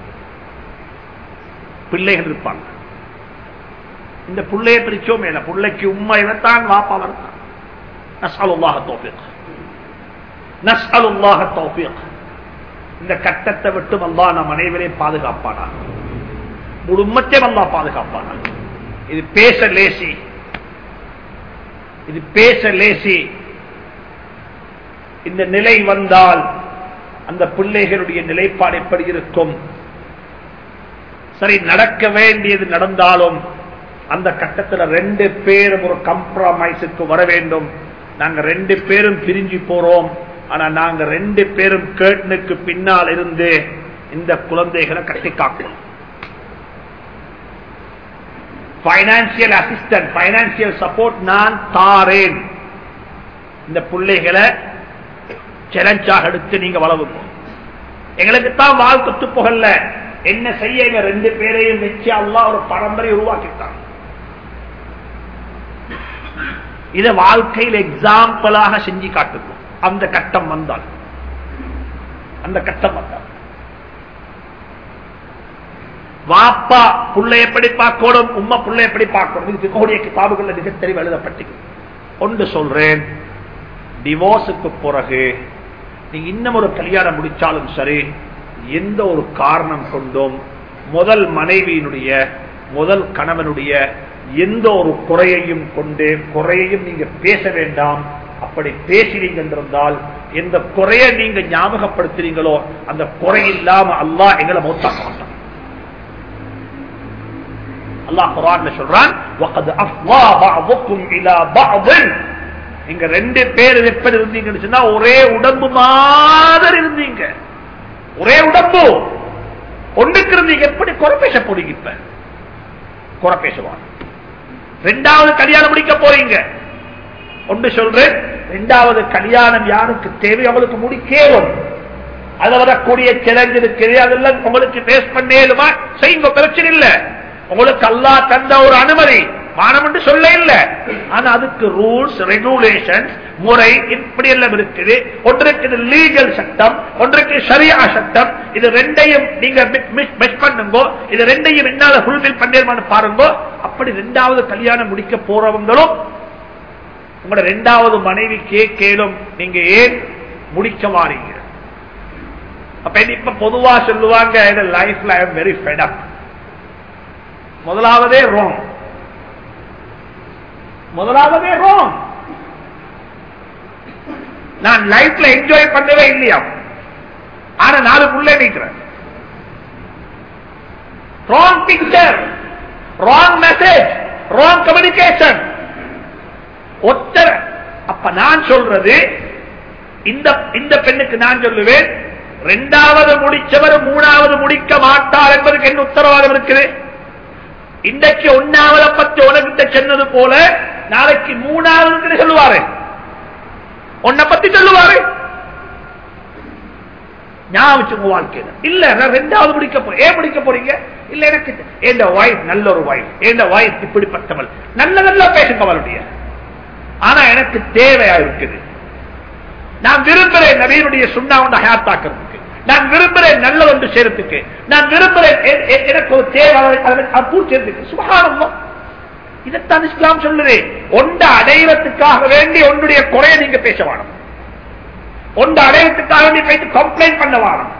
Speaker 1: பிள்ளைகள் இருப்பாங்க இந்த பிள்ளைய பிரிச்சோம் இல்ல பிள்ளைக்கு உண்மை தான் வாப்பா வருத்தான் நஸ்அலுல்லாஹ தௌஃபீக் நஸ்அலுல்லாஹ தௌஃபீக் இந்த கட்டத்தை விட்டு அல்லாஹ் நம் அனைவரையும் பாதுகாப்பானா குடும்பத்தையும் அல்லாஹ் பாதுகாப்பானா இது பேச லேசி இது பேச லேசி இந்த நிலை வந்தால் அந்த பிள்ளைகளுடைய நிலைப்பாடு எப்படி இருக்கும் சரி நடக்க வேண்டியது நடந்தாலும் அந்த கட்டத்தில் ரெண்டு பேரும் ஒரு கம்ப்ரமைஸுக்கு வர வேண்டும் நாங்க ரெண்டு பேரும் பிரிஞ்சு போறோம் ஆனா நாங்க ரெண்டு பேரும் கேட்டனுக்கு பின்னால் இருந்து இந்த குழந்தைகளை கட்டி காக்கணும் பைனான்சியல் அசிஸ்டன்ட் பைனான்சியல் சப்போர்ட் நான் தாரேன் இந்த பிள்ளைகளை சேலஞ்சாக எடுத்து நீங்க வளவுங்க எங்களுக்கு தான் வாழ் கொத்து புகழ்ல என்ன செய்ய எங்க ரெண்டு பேரையும் வச்சு அல்லா ஒரு பரம்பரை உருவாக்கிட்டான் இத வாழ்க்கையில் எக்ஸாம்பிளாக செஞ்சு காட்டுக்கும் அந்த கட்டம் வந்தால் அந்த கட்டம் வந்தால் வாப்பா புள்ளை எப்படி பார்க்கணும் உம்மா புள்ளை எப்படி பார்க்கணும் இது பிகோடைய கிதாபுகள் மிக தெளிவு எழுதப்பட்டிருக்கு ஒன்று சொல்றேன் டிவோர்ஸுக்கு பிறகு நீங்க இன்னும் ஒரு கல்யாணம் முடிச்சாலும் சரி எந்த ஒரு காரணம் கொண்டும் முதல் மனைவியினுடைய முதல் கணவனுடைய எந்த ஒரு குறையையும் கொண்டு குறையையும் நீங்க பேச வேண்டாம் அப்படி பேசினீங்க என்றிருந்தால் எந்த குறைய நீங்க ஞாபகப்படுத்துறீங்களோ அந்த குறை இல்லாம அல்லாஹ் எங்களை மௌத்தாக்க மாட்டான் அல்லாஹ் குரான்ல சொல்றான் وَقَدْ أَفْضَى بَعْضُكُمْ إِلَى بَعْضٍ நீங்க ரெண்டு பேர் எப்படி இருந்தீங்கன்னு சொன்னா ஒரே உடம்பு மாதிரி இருந்தீங்க ஒரே உடம்பு ஒண்ணுக்கு இருந்தீங்க எப்படி குறை பேச போறீங்க இப்ப குறை பேசுவாங்க ரெண்டாவது கல்யாணம் முடிக்க போறீங்க ஒன்று சொல்றேன் ரெண்டாவது கல்யாணம் யாருக்கு தேவை அவளுக்கு முடிக்கேறும் அது வரக்கூடிய சேலஞ்ச் இருக்குது அதெல்லாம் உங்களுக்கு பேஸ் பண்ணேலுமா செய்யுங்க பிரச்சனை இல்ல உங்களுக்கு அல்லா தந்த ஒரு அனுமதி மானம் என்று சொல்ல இல்ல ஆனா அதுக்கு ரூல்ஸ் ரெகுலேஷன் முறை இப்படி எல்லாம் இருக்குது ஒன்றுக்கு லீகல் சட்டம் ஒன்றுக்கு சரியா சட்டம் இது ரெண்டையும் நீங்க மிஸ் பண்ணுங்க இது ரெண்டையும் என்னால ஃபுல்பில் பண்ணிருமான்னு பாருங்க அப்படி ரெண்டாவது கல்யாணம் முடிக்க போறவங்களும் உங்களோட ரெண்டாவது மனைவி கேட்கலும் நீங்க ஏன் முடிக்க வாரீங்க அப்ப இப்ப பொதுவா சொல்லுவாங்க லைஃப்ல I am very fed up முதலாவதே ரோங் முதலாவதே ரோங் நான் லைஃப்ல என்ஜாய் பண்ணவே இல்லையா ஆனா நாளுக்குள்ளே நிற்கிறேன் wrong picture wrong message wrong communication ஒத்தர அப்ப நான் சொல்றது இந்த இந்த பெண்ணுக்கு நான் சொல்லுவேன் ரெண்டாவது முடிச்சவர் மூணாவது முடிக்க மாட்டார் என்பதற்கு என்ன உத்தரவாதம் இருக்குது இன்றைக்கு ஒன்னாவது பத்தி உலகிட்ட சொன்னது போல நாளைக்கு மூணாவது சொல்லுவாரு உன்னை பத்தி சொல்லுவாரு ஞாபகம் வாழ்க்கையில இல்ல நான் ரெண்டாவது முடிக்க போறேன் ஏன் முடிக்க போறீங்க இல்ல எனக்கு என் வாய்ஸ் நல்ல ஒரு வாய்ஸ் என் வாய்ஸ் இப்படிப்பட்டவள் நல்ல நல்லா பேசுங்க அவளுடைய ஆனா எனக்கு தேவையா இருக்குது நான் விரும்புறேன் நவீனுடைய சுண்ணா ஒன்று ஹயாத்தாக்கிறதுக்கு நான் விரும்புறேன் நல்ல ஒன்று செய்யறதுக்கு நான் விரும்புறேன் எனக்கு ஒரு தேவை பூர்த்தி செய்யறதுக்கு சுகாரம் இதைத்தான் இஸ்லாம் சொல்லுறேன் ஒன்று அடைவதற்காக வேண்டி ஒன்றுடைய குறைய நீங்க பேச வேணும் ஒன்று அடைவதற்காக வேண்டி போயிட்டு கம்ப்ளைண்ட் பண்ண வேணும்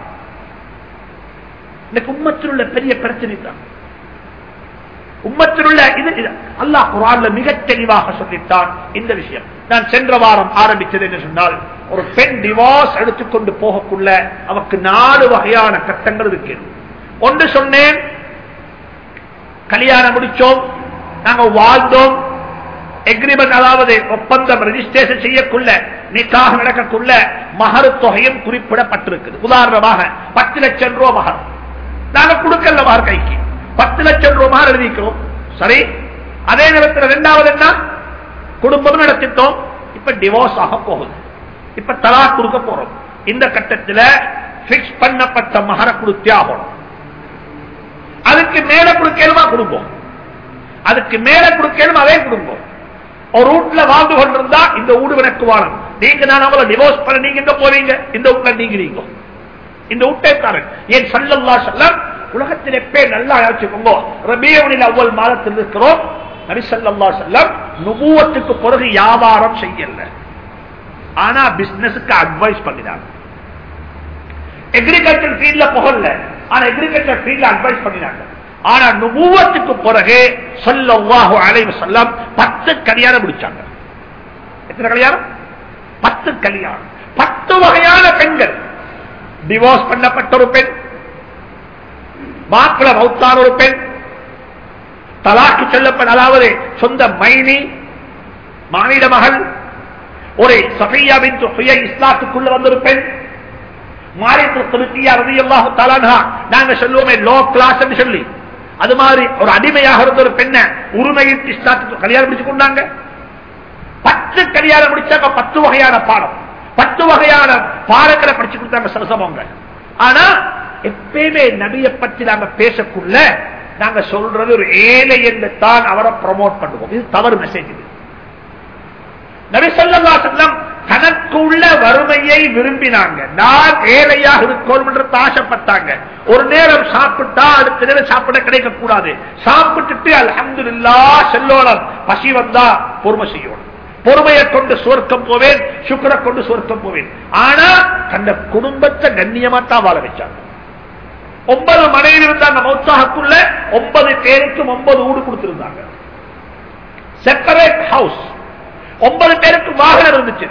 Speaker 1: இந்த உம்மத்தில் உள்ள பெரிய பிரச்சனை தான் உம்மத்தில் உள்ள இது அல்லாஹ் குரான்ல மிக தெளிவாக சொல்லிட்டான் இந்த விஷயம் நான் சென்ற வாரம் ஆரம்பித்தது என்று சொன்னால் ஒரு பெண் டிவோர்ஸ் எடுத்துக்கொண்டு போகக்குள்ள அவருக்கு நாலு வகையான கட்டங்கள் இருக்கு ஒன்று சொன்னேன் கல்யாணம் முடிச்சோம் நாங்க வாழ்ந்தோம் எக்ரிமெண்ட் அதாவது ஒப்பந்தம் ரெஜிஸ்ட்ரேஷன் செய்யக்குள்ள நிக்காக நடக்கக்குள்ள மகர் தொகையும் குறிப்பிடப்பட்டிருக்குது உதாரணமாக பத்து லட்சம் ரூபாய் மகர் நாங்க கொடுக்கல மகர் கைக்கு பத்து லட்சம் ரூபாய் மகர் எழுதிக்கிறோம் சரி அதே நேரத்தில் இரண்டாவது என்ன குடும்பம் நடத்திட்டோம் இப்ப டிவோர்ஸ் ஆக போகுது இப்ப தலா கொடுக்க போறோம் இந்த கட்டத்தில் பிக்ஸ் பண்ணப்பட்ட மகர கொடுத்தே ஆகணும் அதுக்கு மேல கொடுக்கலுமா குடும்பம் அதுக்கு மேல கொடுக்கலும் அதே குடும்பம் ஒரு வீட்டுல வாழ்ந்து கொண்டிருந்தா இந்த வீடு எனக்கு வாழும் நீங்க நான் அவளை டிவோர்ஸ் பண்ண நீங்க எங்க போவீங்க இந்த வீட்டுல நீங்க நீங்க இந்த வீட்டை தாரன் ஏன் சல்லல்லா சொல்லம் உலகத்திலே பேர் நல்லா யோசிச்சுக்கோங்க ரபியவனில் அவ்வளவு மாதத்தில் இருக்கிறோம் நபி சல்லல்லா சொல்லம் நுபுவத்துக்கு பிறகு வியாபாரம் செய்யல ஆனா பிசினஸுக்கு அட்வைஸ் பண்ணினாங்க எக்ரிகல்ச்சர் ஃபீல்ட்ல புகழல ஆனா எக்ரிகல்ச்சர் ஃபீல்ட்ல அட்வைஸ் பண்ணினாங்க ஆனா நுபுவத்துக்கு பிறகு சொல்லவாஹு அலைவு சொல்லம் பத்து கல்யாணம் முடிச்சாங்க எத்தனை கல்யாணம் பத்து கல்யாணம் பத்து வகையான பெண்கள் டிவோர்ஸ் பண்ணப்பட்ட ஒரு பெண் மாப்பிள மௌத்தான ஒரு பெண் தலாக்கு செல்லப்பட்ட அதாவது சொந்த மைனி மானிட மகள் ஒரு சஃபியாவின் சுய இஸ்லாத்துக்குள்ள வந்த ஒரு பெண் மாறித்து திருப்தியா ரதியல்லாஹு தலான்ஹா நாங்க சொல்லுவோமே லோ கிளாஸ் சொல்லி அது மாதிரி ஒரு அடிமையாக இருந்த ஒரு பெண்ணை உரிமையின் இஸ்லாத்துக்கு கல்யாணம் முடிச்சு கொண்டாங்க பத்து கல்யாணம் முடிச்சாங்க பத்து வகையான பாடம் பத்து வகையான பாடங்களை படிச்சு கொடுத்தாங்க சரசமங்க ஆனா எப்பயுமே நபிய பற்றி நாங்க பேசக்குள்ள நாங்க சொல்றது ஒரு ஏழை என்று தான் அவரை ப்ரமோட் பண்ணுவோம் இது தவறு மெசேஜ் இது நபி சொல்லா செல்லம் தனக்குள்ள வறுமையை விரும்பினாங்க நான் ஏழையாக இருக்கணும் என்று ஆசைப்பட்டாங்க ஒரு நேரம் சாப்பிட்டா அடுத்த நேரம் சாப்பிட கிடைக்க கூடாது சாப்பிட்டுட்டு அலமது இல்லா செல்லோனம் பசி வந்தா பொறுமை செய்யணும் பொறுமையை கொண்டு சுவர்க்கம் போவேன் சுக்கரை கொண்டு சுவர்க்கம் போவேன் ஆனா தந்த குடும்பத்தை கண்ணியமா தான் வாழ வச்சாங்க ஒன்பது மனைவி இருந்தாங்க மௌத்தாகக்குள்ள ஒன்பது பேருக்கும் ஒன்பது ஊடு கொடுத்திருந்தாங்க செப்பரேட் ஹவுஸ் ஒன்பது பேருக்கு வாகனம் இருந்துச்சு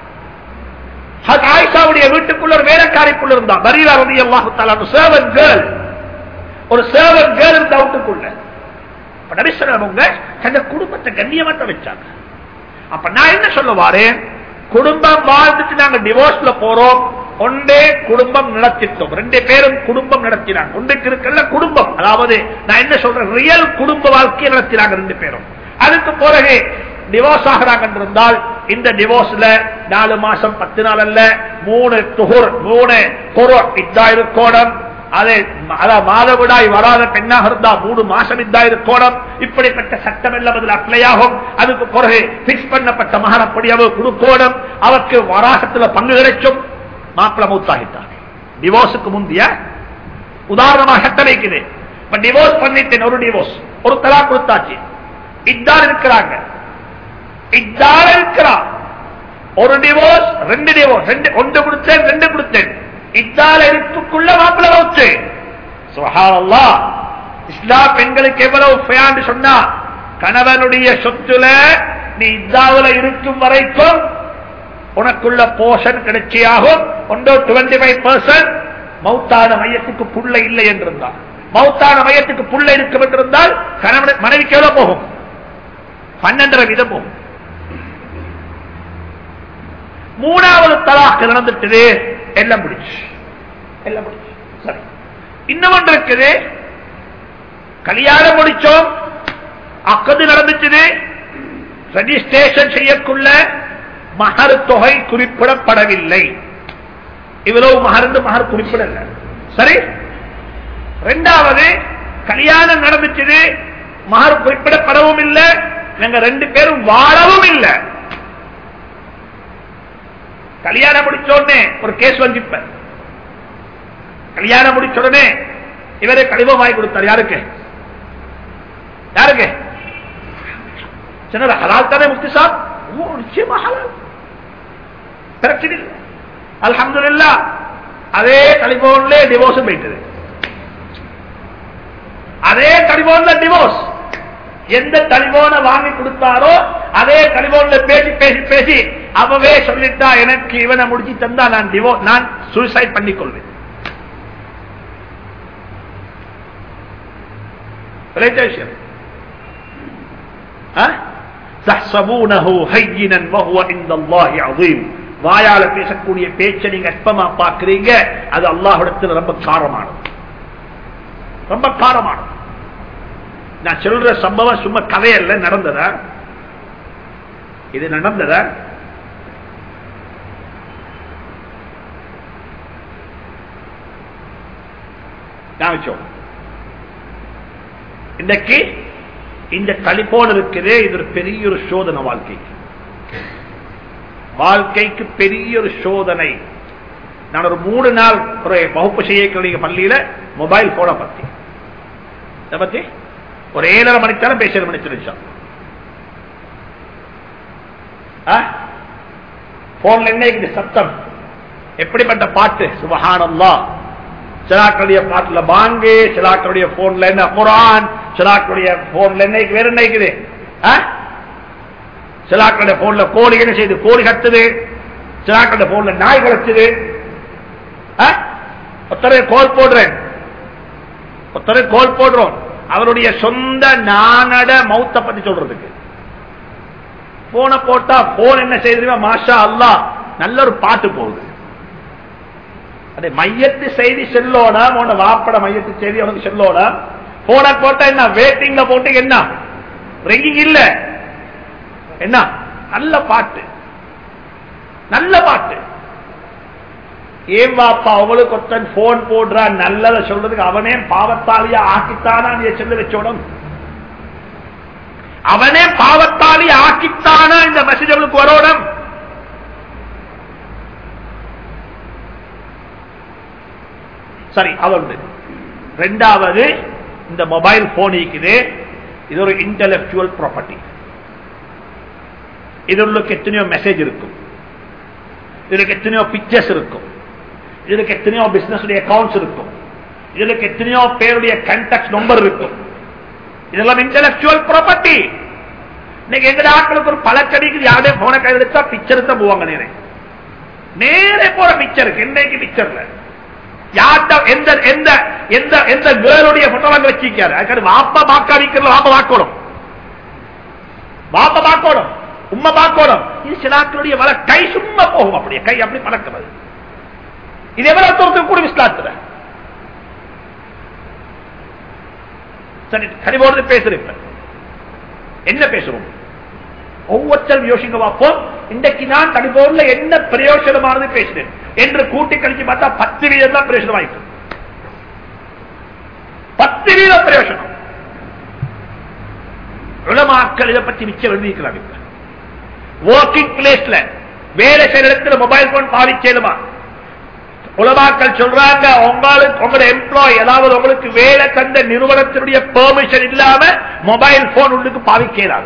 Speaker 1: ஆயிஷாவுடைய வீட்டுக்குள்ள ஒரு வேலைக்காரிக்குள்ள இருந்தா பரீரா ரவி அல்லாஹு சேவன் கேர்ள் ஒரு சேவன் கேர்ள் இருந்த வீட்டுக்குள்ள நபிசரவங்க தந்த குடும்பத்தை கண்ணியமாத்த வச்சாங்க அப்ப நான் என்ன சொல்ல வாரேன் குடும்பம் வாழ்ந்துட்டு நாங்க டிவோர்ஸ்ல போறோம் ஒன்றே குடும்பம் நடத்திட்டோம் ரெண்டு பேரும் குடும்பம் நடத்தினாங்க ஒன்றுக்கு இருக்கல குடும்பம் அதாவது நான் என்ன சொல்றேன் ரியல் குடும்ப வாழ்க்கையை நடத்தினாங்க ரெண்டு பேரும் அதுக்கு பிறகு டிவோர்ஸ் ஆகிறாங்க இருந்தால் இந்த டிவோர்ஸ்ல நாலு மாசம் பத்து நாள் அல்ல மூணு துகுர் மூணு குரு இதா இருக்கோணம் அதே மாதவிடாய் வராத பெண்ணாக இருந்தா மூணு மாசம் இதா இருக்கோணம் இப்படிப்பட்ட சட்டம் எல்லாம் அதில் அப்ளை ஆகும் அதுக்கு பிறகு பிக்ஸ் பண்ணப்பட்ட மகனப்படி அவர் கொடுக்கோணம் அவருக்கு வராசத்துல பங்கு கிடைச்சும் மாப்பிள மூத்தாகிட்டார் டிவோர்ஸுக்கு முந்தைய உதாரணமாக சட்டம் வைக்குது இப்ப டிவோர்ஸ் பண்ணிட்டேன் ஒரு டிவோர்ஸ் ஒரு தலா கொடுத்தாச்சு இதான் இருக்கிறாங்க இதால இருக்கிறான் ஒரு டிவோர்ஸ் ரெண்டு டிவோர்ஸ் ரெண்டு ஒன்று கொடுத்தேன் ரெண்டு கொடுத்தேன் இதால இருக்குள்ள மாப்பிள்ள வச்சு சுஹானல்லா இஸ்லாம் பெண்களுக்கு எவ்வளவு ஃபயான்னு சொன்னா கணவனுடைய சொத்துல நீ இதாவில் இருக்கும் வரைக்கும் உனக்குள்ள போஷன் கிடைச்சியாகும் ஒன்றோ டுவெண்டி ஃபைவ் பர்சன்ட் மௌத்தான மையத்துக்கு புள்ள இல்லை என்றிருந்தால் மௌத்தான மையத்துக்கு புள்ள இருக்கும் என்றிருந்தால் கணவன் மனைவிக்கு எவ்வளவு போகும் பன்னெண்டரை வீதம் போகும் மூணாவது தலாக்கு நடந்துட்டு எல்லாம் முடிச்சு எல்லாம் முடிச்சு சரி இன்னும் இருக்குது கல்யாணம் முடிச்சோம் அக்கது நடந்துச்சு ரெஜிஸ்ட்ரேஷன் செய்யக்குள்ள மகர் தொகை குறிப்பிடப்படவில்லை இவ்வளவு மகர்ந்து மகர் குறிப்பிடல சரி ரெண்டாவது கல்யாணம் நடந்துச்சு மகர் குறிப்பிடப்படவும் இல்லை நாங்க ரெண்டு பேரும் வாழவும் இல்லை கல்யாணம் முடிச்ச உடனே ஒரு கேஸ் வந்திப்ப கல்யாணம் முடிச்ச உடனே இவரே கடிதம் வாங்கி கொடுத்தார் யாருக்கு யாருக்கு சின்ன ஹலால் தானே முக்தி சாப் நிச்சயமா ஹலால் பிரச்சனை இல்லை அல்ஹம்துல்லா அதே டெலிபோன்ல டிவோர்ஸும் போயிட்டது அதே டெலிபோன்ல டிவோர்ஸ் எந்த டெலிபோனை வாங்கி கொடுத்தாரோ அதே டெலிபோன்ல பேசி பேசி பேசி அவவே சொல்லிட்டா எனக்கு இவனை முடிச்சு தந்தா நான் டிவோ நான் சூசைட் பண்ணிக்கொள்வேன் விஷயம் தஹ்சபூனஹு ஹய்யினன் வஹுவ இன்தல்லாஹி அதீம் வாயால பேசக்கூடிய பேச்சை நீங்க அற்பமா பார்க்கறீங்க அது அல்லாஹ்விடத்தில் ரொம்ப காரமானது ரொம்ப காரமானது நான் சொல்ற சம்பவம் சும்மா கதையல்ல நடந்ததா இது நடந்ததா காமிச்சோம் இன்றைக்கு இந்த டெலிபோன் இருக்குது இது ஒரு பெரிய ஒரு சோதனை வாழ்க்கைக்கு வாழ்க்கைக்கு பெரிய ஒரு சோதனை நான் ஒரு மூணு நாள் ஒரு வகுப்பு செய்யக்கூடிய பள்ளியில மொபைல் போனை பத்தி இதை பத்தி ஒரு ஏழரை மணித்தாலும் பேசுற மணி தெரிஞ்சோம் போன்ல என்ன இருக்குது சத்தம் எப்படிப்பட்ட பாட்டு சுபஹானல்லா சிலாக்களுடைய பாட்டுல பாங்கு சிலாக்களுடைய போன்ல என்ன குரான் சிலாக்களுடைய போன்ல என்ன வேற என்ன இருக்குது சிலாக்களுடைய போன்ல கோழி என்ன செய்யுது கோழி கத்துது சிலாக்களுடைய போன்ல நாய் கலச்சுது ஒத்தரை கோல் போடுறேன் ஒத்தரை கோல் போடுறோம் அவருடைய சொந்த நானட மௌத்த பத்தி சொல்றதுக்கு போன போட்டா போன் என்ன செய்யுது மாஷா அல்லா நல்ல ஒரு பாட்டு போகுது அது மையத்து செய்தி செல்லோனா உன வாப்பட மையத்து செய்தி அவனுக்கு செல்லோனா போன போட்டா என்ன வேட்டிங்ல போட்டு என்ன ரெங்கிங் இல்ல என்ன நல்ல பாட்டு நல்ல பாட்டு ஏன் வாப்பா அவளுக்கு ஒருத்தன் போன் போடுறான் நல்லத சொல்றதுக்கு அவனே பாவத்தாலியா ஆக்கித்தானா நீ செல்ல வச்சோடும் அவனே பாவத்தாலி ஆக்கித்தானா இந்த மெசேஜ் அவளுக்கு வரோடும் சரி அவருடைய ரெண்டாவது இந்த மொபைல் போன் இருக்குது இது ஒரு இன்டலெக்சுவல் ப்ராப்பர்ட்டி இதுக்கு எத்தனையோ மெசேஜ் இருக்கும் இதுக்கு எத்தனையோ பிக்சர்ஸ் இருக்கும் இதுக்கு எத்தனையோ பிசினஸ் அக்கௌண்ட்ஸ் இருக்கும் இதுக்கு எத்தனையோ பேருடைய கண்டாக்ட் நம்பர் இருக்கும் இதெல்லாம் இன்டலெக்சுவல் ப்ராப்பர்ட்டி இன்னைக்கு எங்க ஆட்களுக்கு ஒரு பழக்கடிக்கு யாருடைய போன கையில் எடுத்தா பிக்சர் தான் போவாங்க நேரே நேரே போற பிக்சருக்கு இன்னைக்கு பிக்சர்ல யார்ட்ட எந்த எந்த எந்த எந்த கேர்ளுடைய போட்டோவாங்க வச்சிருக்காரு அதுக்கு வாப்பா பாக்கா நிக்கிறல வாப்பா வாக்கணும் வாப்பா பாக்கணும் உண்மை பார்க்கணும் இது சிலாக்களுடைய வர கை சும்மா போகும் அப்படியே கை அப்படி பறக்கிறது இது எவ்வளவு தூரத்துக்கு கூட விஸ்லாத்துல சரி கனிவோடு பேசுறேன் என்ன பேசுவோம் ஒவ்வொருத்தரும் யோசிக்க பார்ப்போம் இன்றைக்கு நான் தனிபோர்ல என்ன பிரயோஜனமானது பேசினேன் என்று கூட்டி கழிச்சு பார்த்தா பத்து வீதம் தான் பிரயோஜனம் ஆயிட்டு பத்து வீதம் பிரயோஜனம் உலமாக்கள் இதை பற்றி மிச்சம் எழுதியிருக்கிறாங்க இப்ப ஒர்க்கிங் பிளேஸ்ல வேலை செய்யற இடத்துல மொபைல் போன் பாவிச்சேலுமா உலமாக்கள் சொல்றாங்க உங்களுக்கு உங்களோட எம்ப்ளாய் ஏதாவது உங்களுக்கு வேலை தந்த நிறுவனத்தினுடைய பெர்மிஷன் இல்லாம மொபைல் போன் உள்ளுக்கு பாவிக்கிறாங்க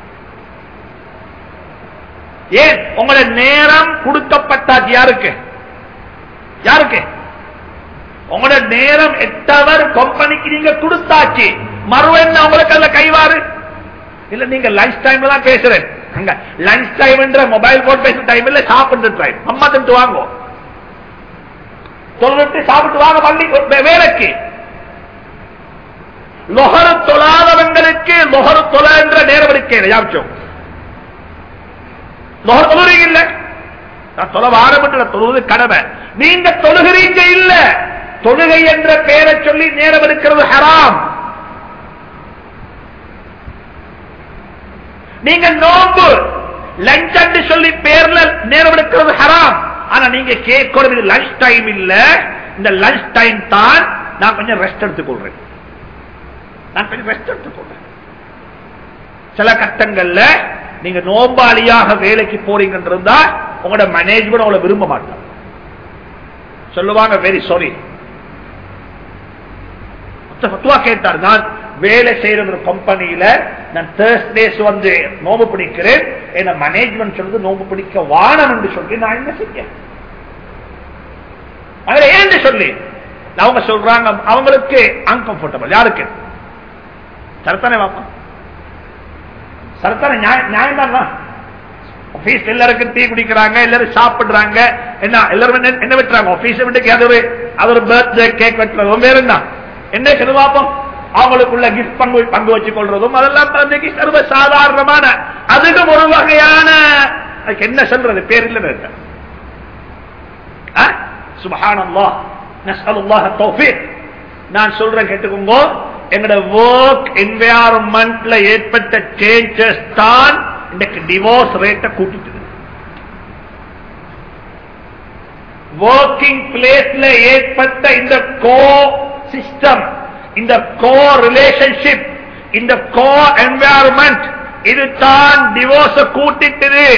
Speaker 1: ஏன் உங்களோட நேரம் கொடுக்கப்பட்டாச்சு யாருக்கு யாருக்கு உங்களோட நேரம் எட்டவர் கம்பெனிக்கு நீங்க கொடுத்தாச்சு மறுவ என்ன உங்களுக்கு அதுல கைவாறு இல்ல நீங்க லஞ்ச் டைம்ல தான் பேசுறேன் அங்க லஞ்ச் டைம் மொபைல் போன் பேசுற டைம் இல்ல சாப்பிட்டு டைம் அம்மா திட்டு வாங்க சொல்லிட்டு சாப்பிட்டு வாங்க பள்ளி வேலைக்கு லொஹரு தொழாதவங்களுக்கு லொஹரு தொழ என்ற நேரம் இருக்கேன் யாச்சோம் லொஹர் தொழுறீங்க இல்ல நான் தொலை ஆரம்பிட்டு தொழுவது கடமை நீங்க தொழுகிறீங்க இல்ல தொழுகை என்ற பெயரை சொல்லி நேரம் இருக்கிறது ஹராம் நீங்க நோம்பு லஞ்ச் அண்டு சொல்லி பேர்ல நேரம் எடுக்கிறது ஹராம் ஆனா நீங்க கேட்கணும் இது லஞ்ச் டைம் இல்ல இந்த லஞ்ச் டைம் தான் நான் கொஞ்சம் ரெஸ்ட் எடுத்துக்கொள்றேன் நான் கொஞ்சம் ரெஸ்ட் எடுத்துக்கொள்றேன் சில கட்டங்கள்ல நீங்க நோம்பாளியாக வேலைக்கு போறீங்கன்னு இருந்தா உங்களோட மேனேஜ்மெண்ட் உங்களை விரும்ப மாட்டாங்க சொல்லுவாங்க வெரி சாரி கேட்டார் நான் வேலை செய்யற ஒரு கம்பெனியில நான் தேர்ஸ்டேஸ் வந்து நோம்பு பிடிக்கிறேன் என்ன மேனேஜ்மெண்ட் சொல்றது நோம்பு பிடிக்க வானம் என்று சொல்லி நான் என்ன செய்ய அதுல ஏன் சொல்லி அவங்க சொல்றாங்க அவங்களுக்கு அன்கம்ஃபர்டபுள் யாருக்கு சரத்தானே வாப்பா சரத்தானே நியாயம் தான் ஆபீஸ் எல்லாருக்கும் டீ குடிக்கிறாங்க எல்லாரும் சாப்பிடுறாங்க என்ன எல்லாரும் என்ன விட்டுறாங்க ஆபீஸ் விட்டு அது ஒரு அது ஒரு பர்த்டே கேக் வெட்டுறது வேற என்ன என்ன சொல்லுவாப்போம் அவங்களுக்குள்ள கிஃப்ட் பங்கு பங்கு வச்சுக் கொள்றதும் அதெல்லாம் இன்னைக்கு சர்வ சாதாரணமான அதுக்கும் ஒரு வகையான அதுக்கு என்ன சொல்றது பேர் இல்ல சுபஹானல்லாஹ் நஸ்அலுல்லாஹ் தௌஃபீக் நான் சொல்றேன் கேட்டுக்கோங்க எங்கட ஒர்க் என்வாயரன்மெண்ட்ல ஏற்பட்ட சேஞ்சஸ் தான் இன்னைக்கு டிவோர்ஸ் ரேட்டை கூட்டிட்டு ஒர்க்கிங் பிளேஸ்ல ஏற்பட்ட இந்த கோ சிஸ்டம் இந்த கோ ரிலேஷன்ஷிப் இந்த கோ என்வாயரன்மெண்ட் இது தான் டிவோர்ஸ் கூட்டிட்டது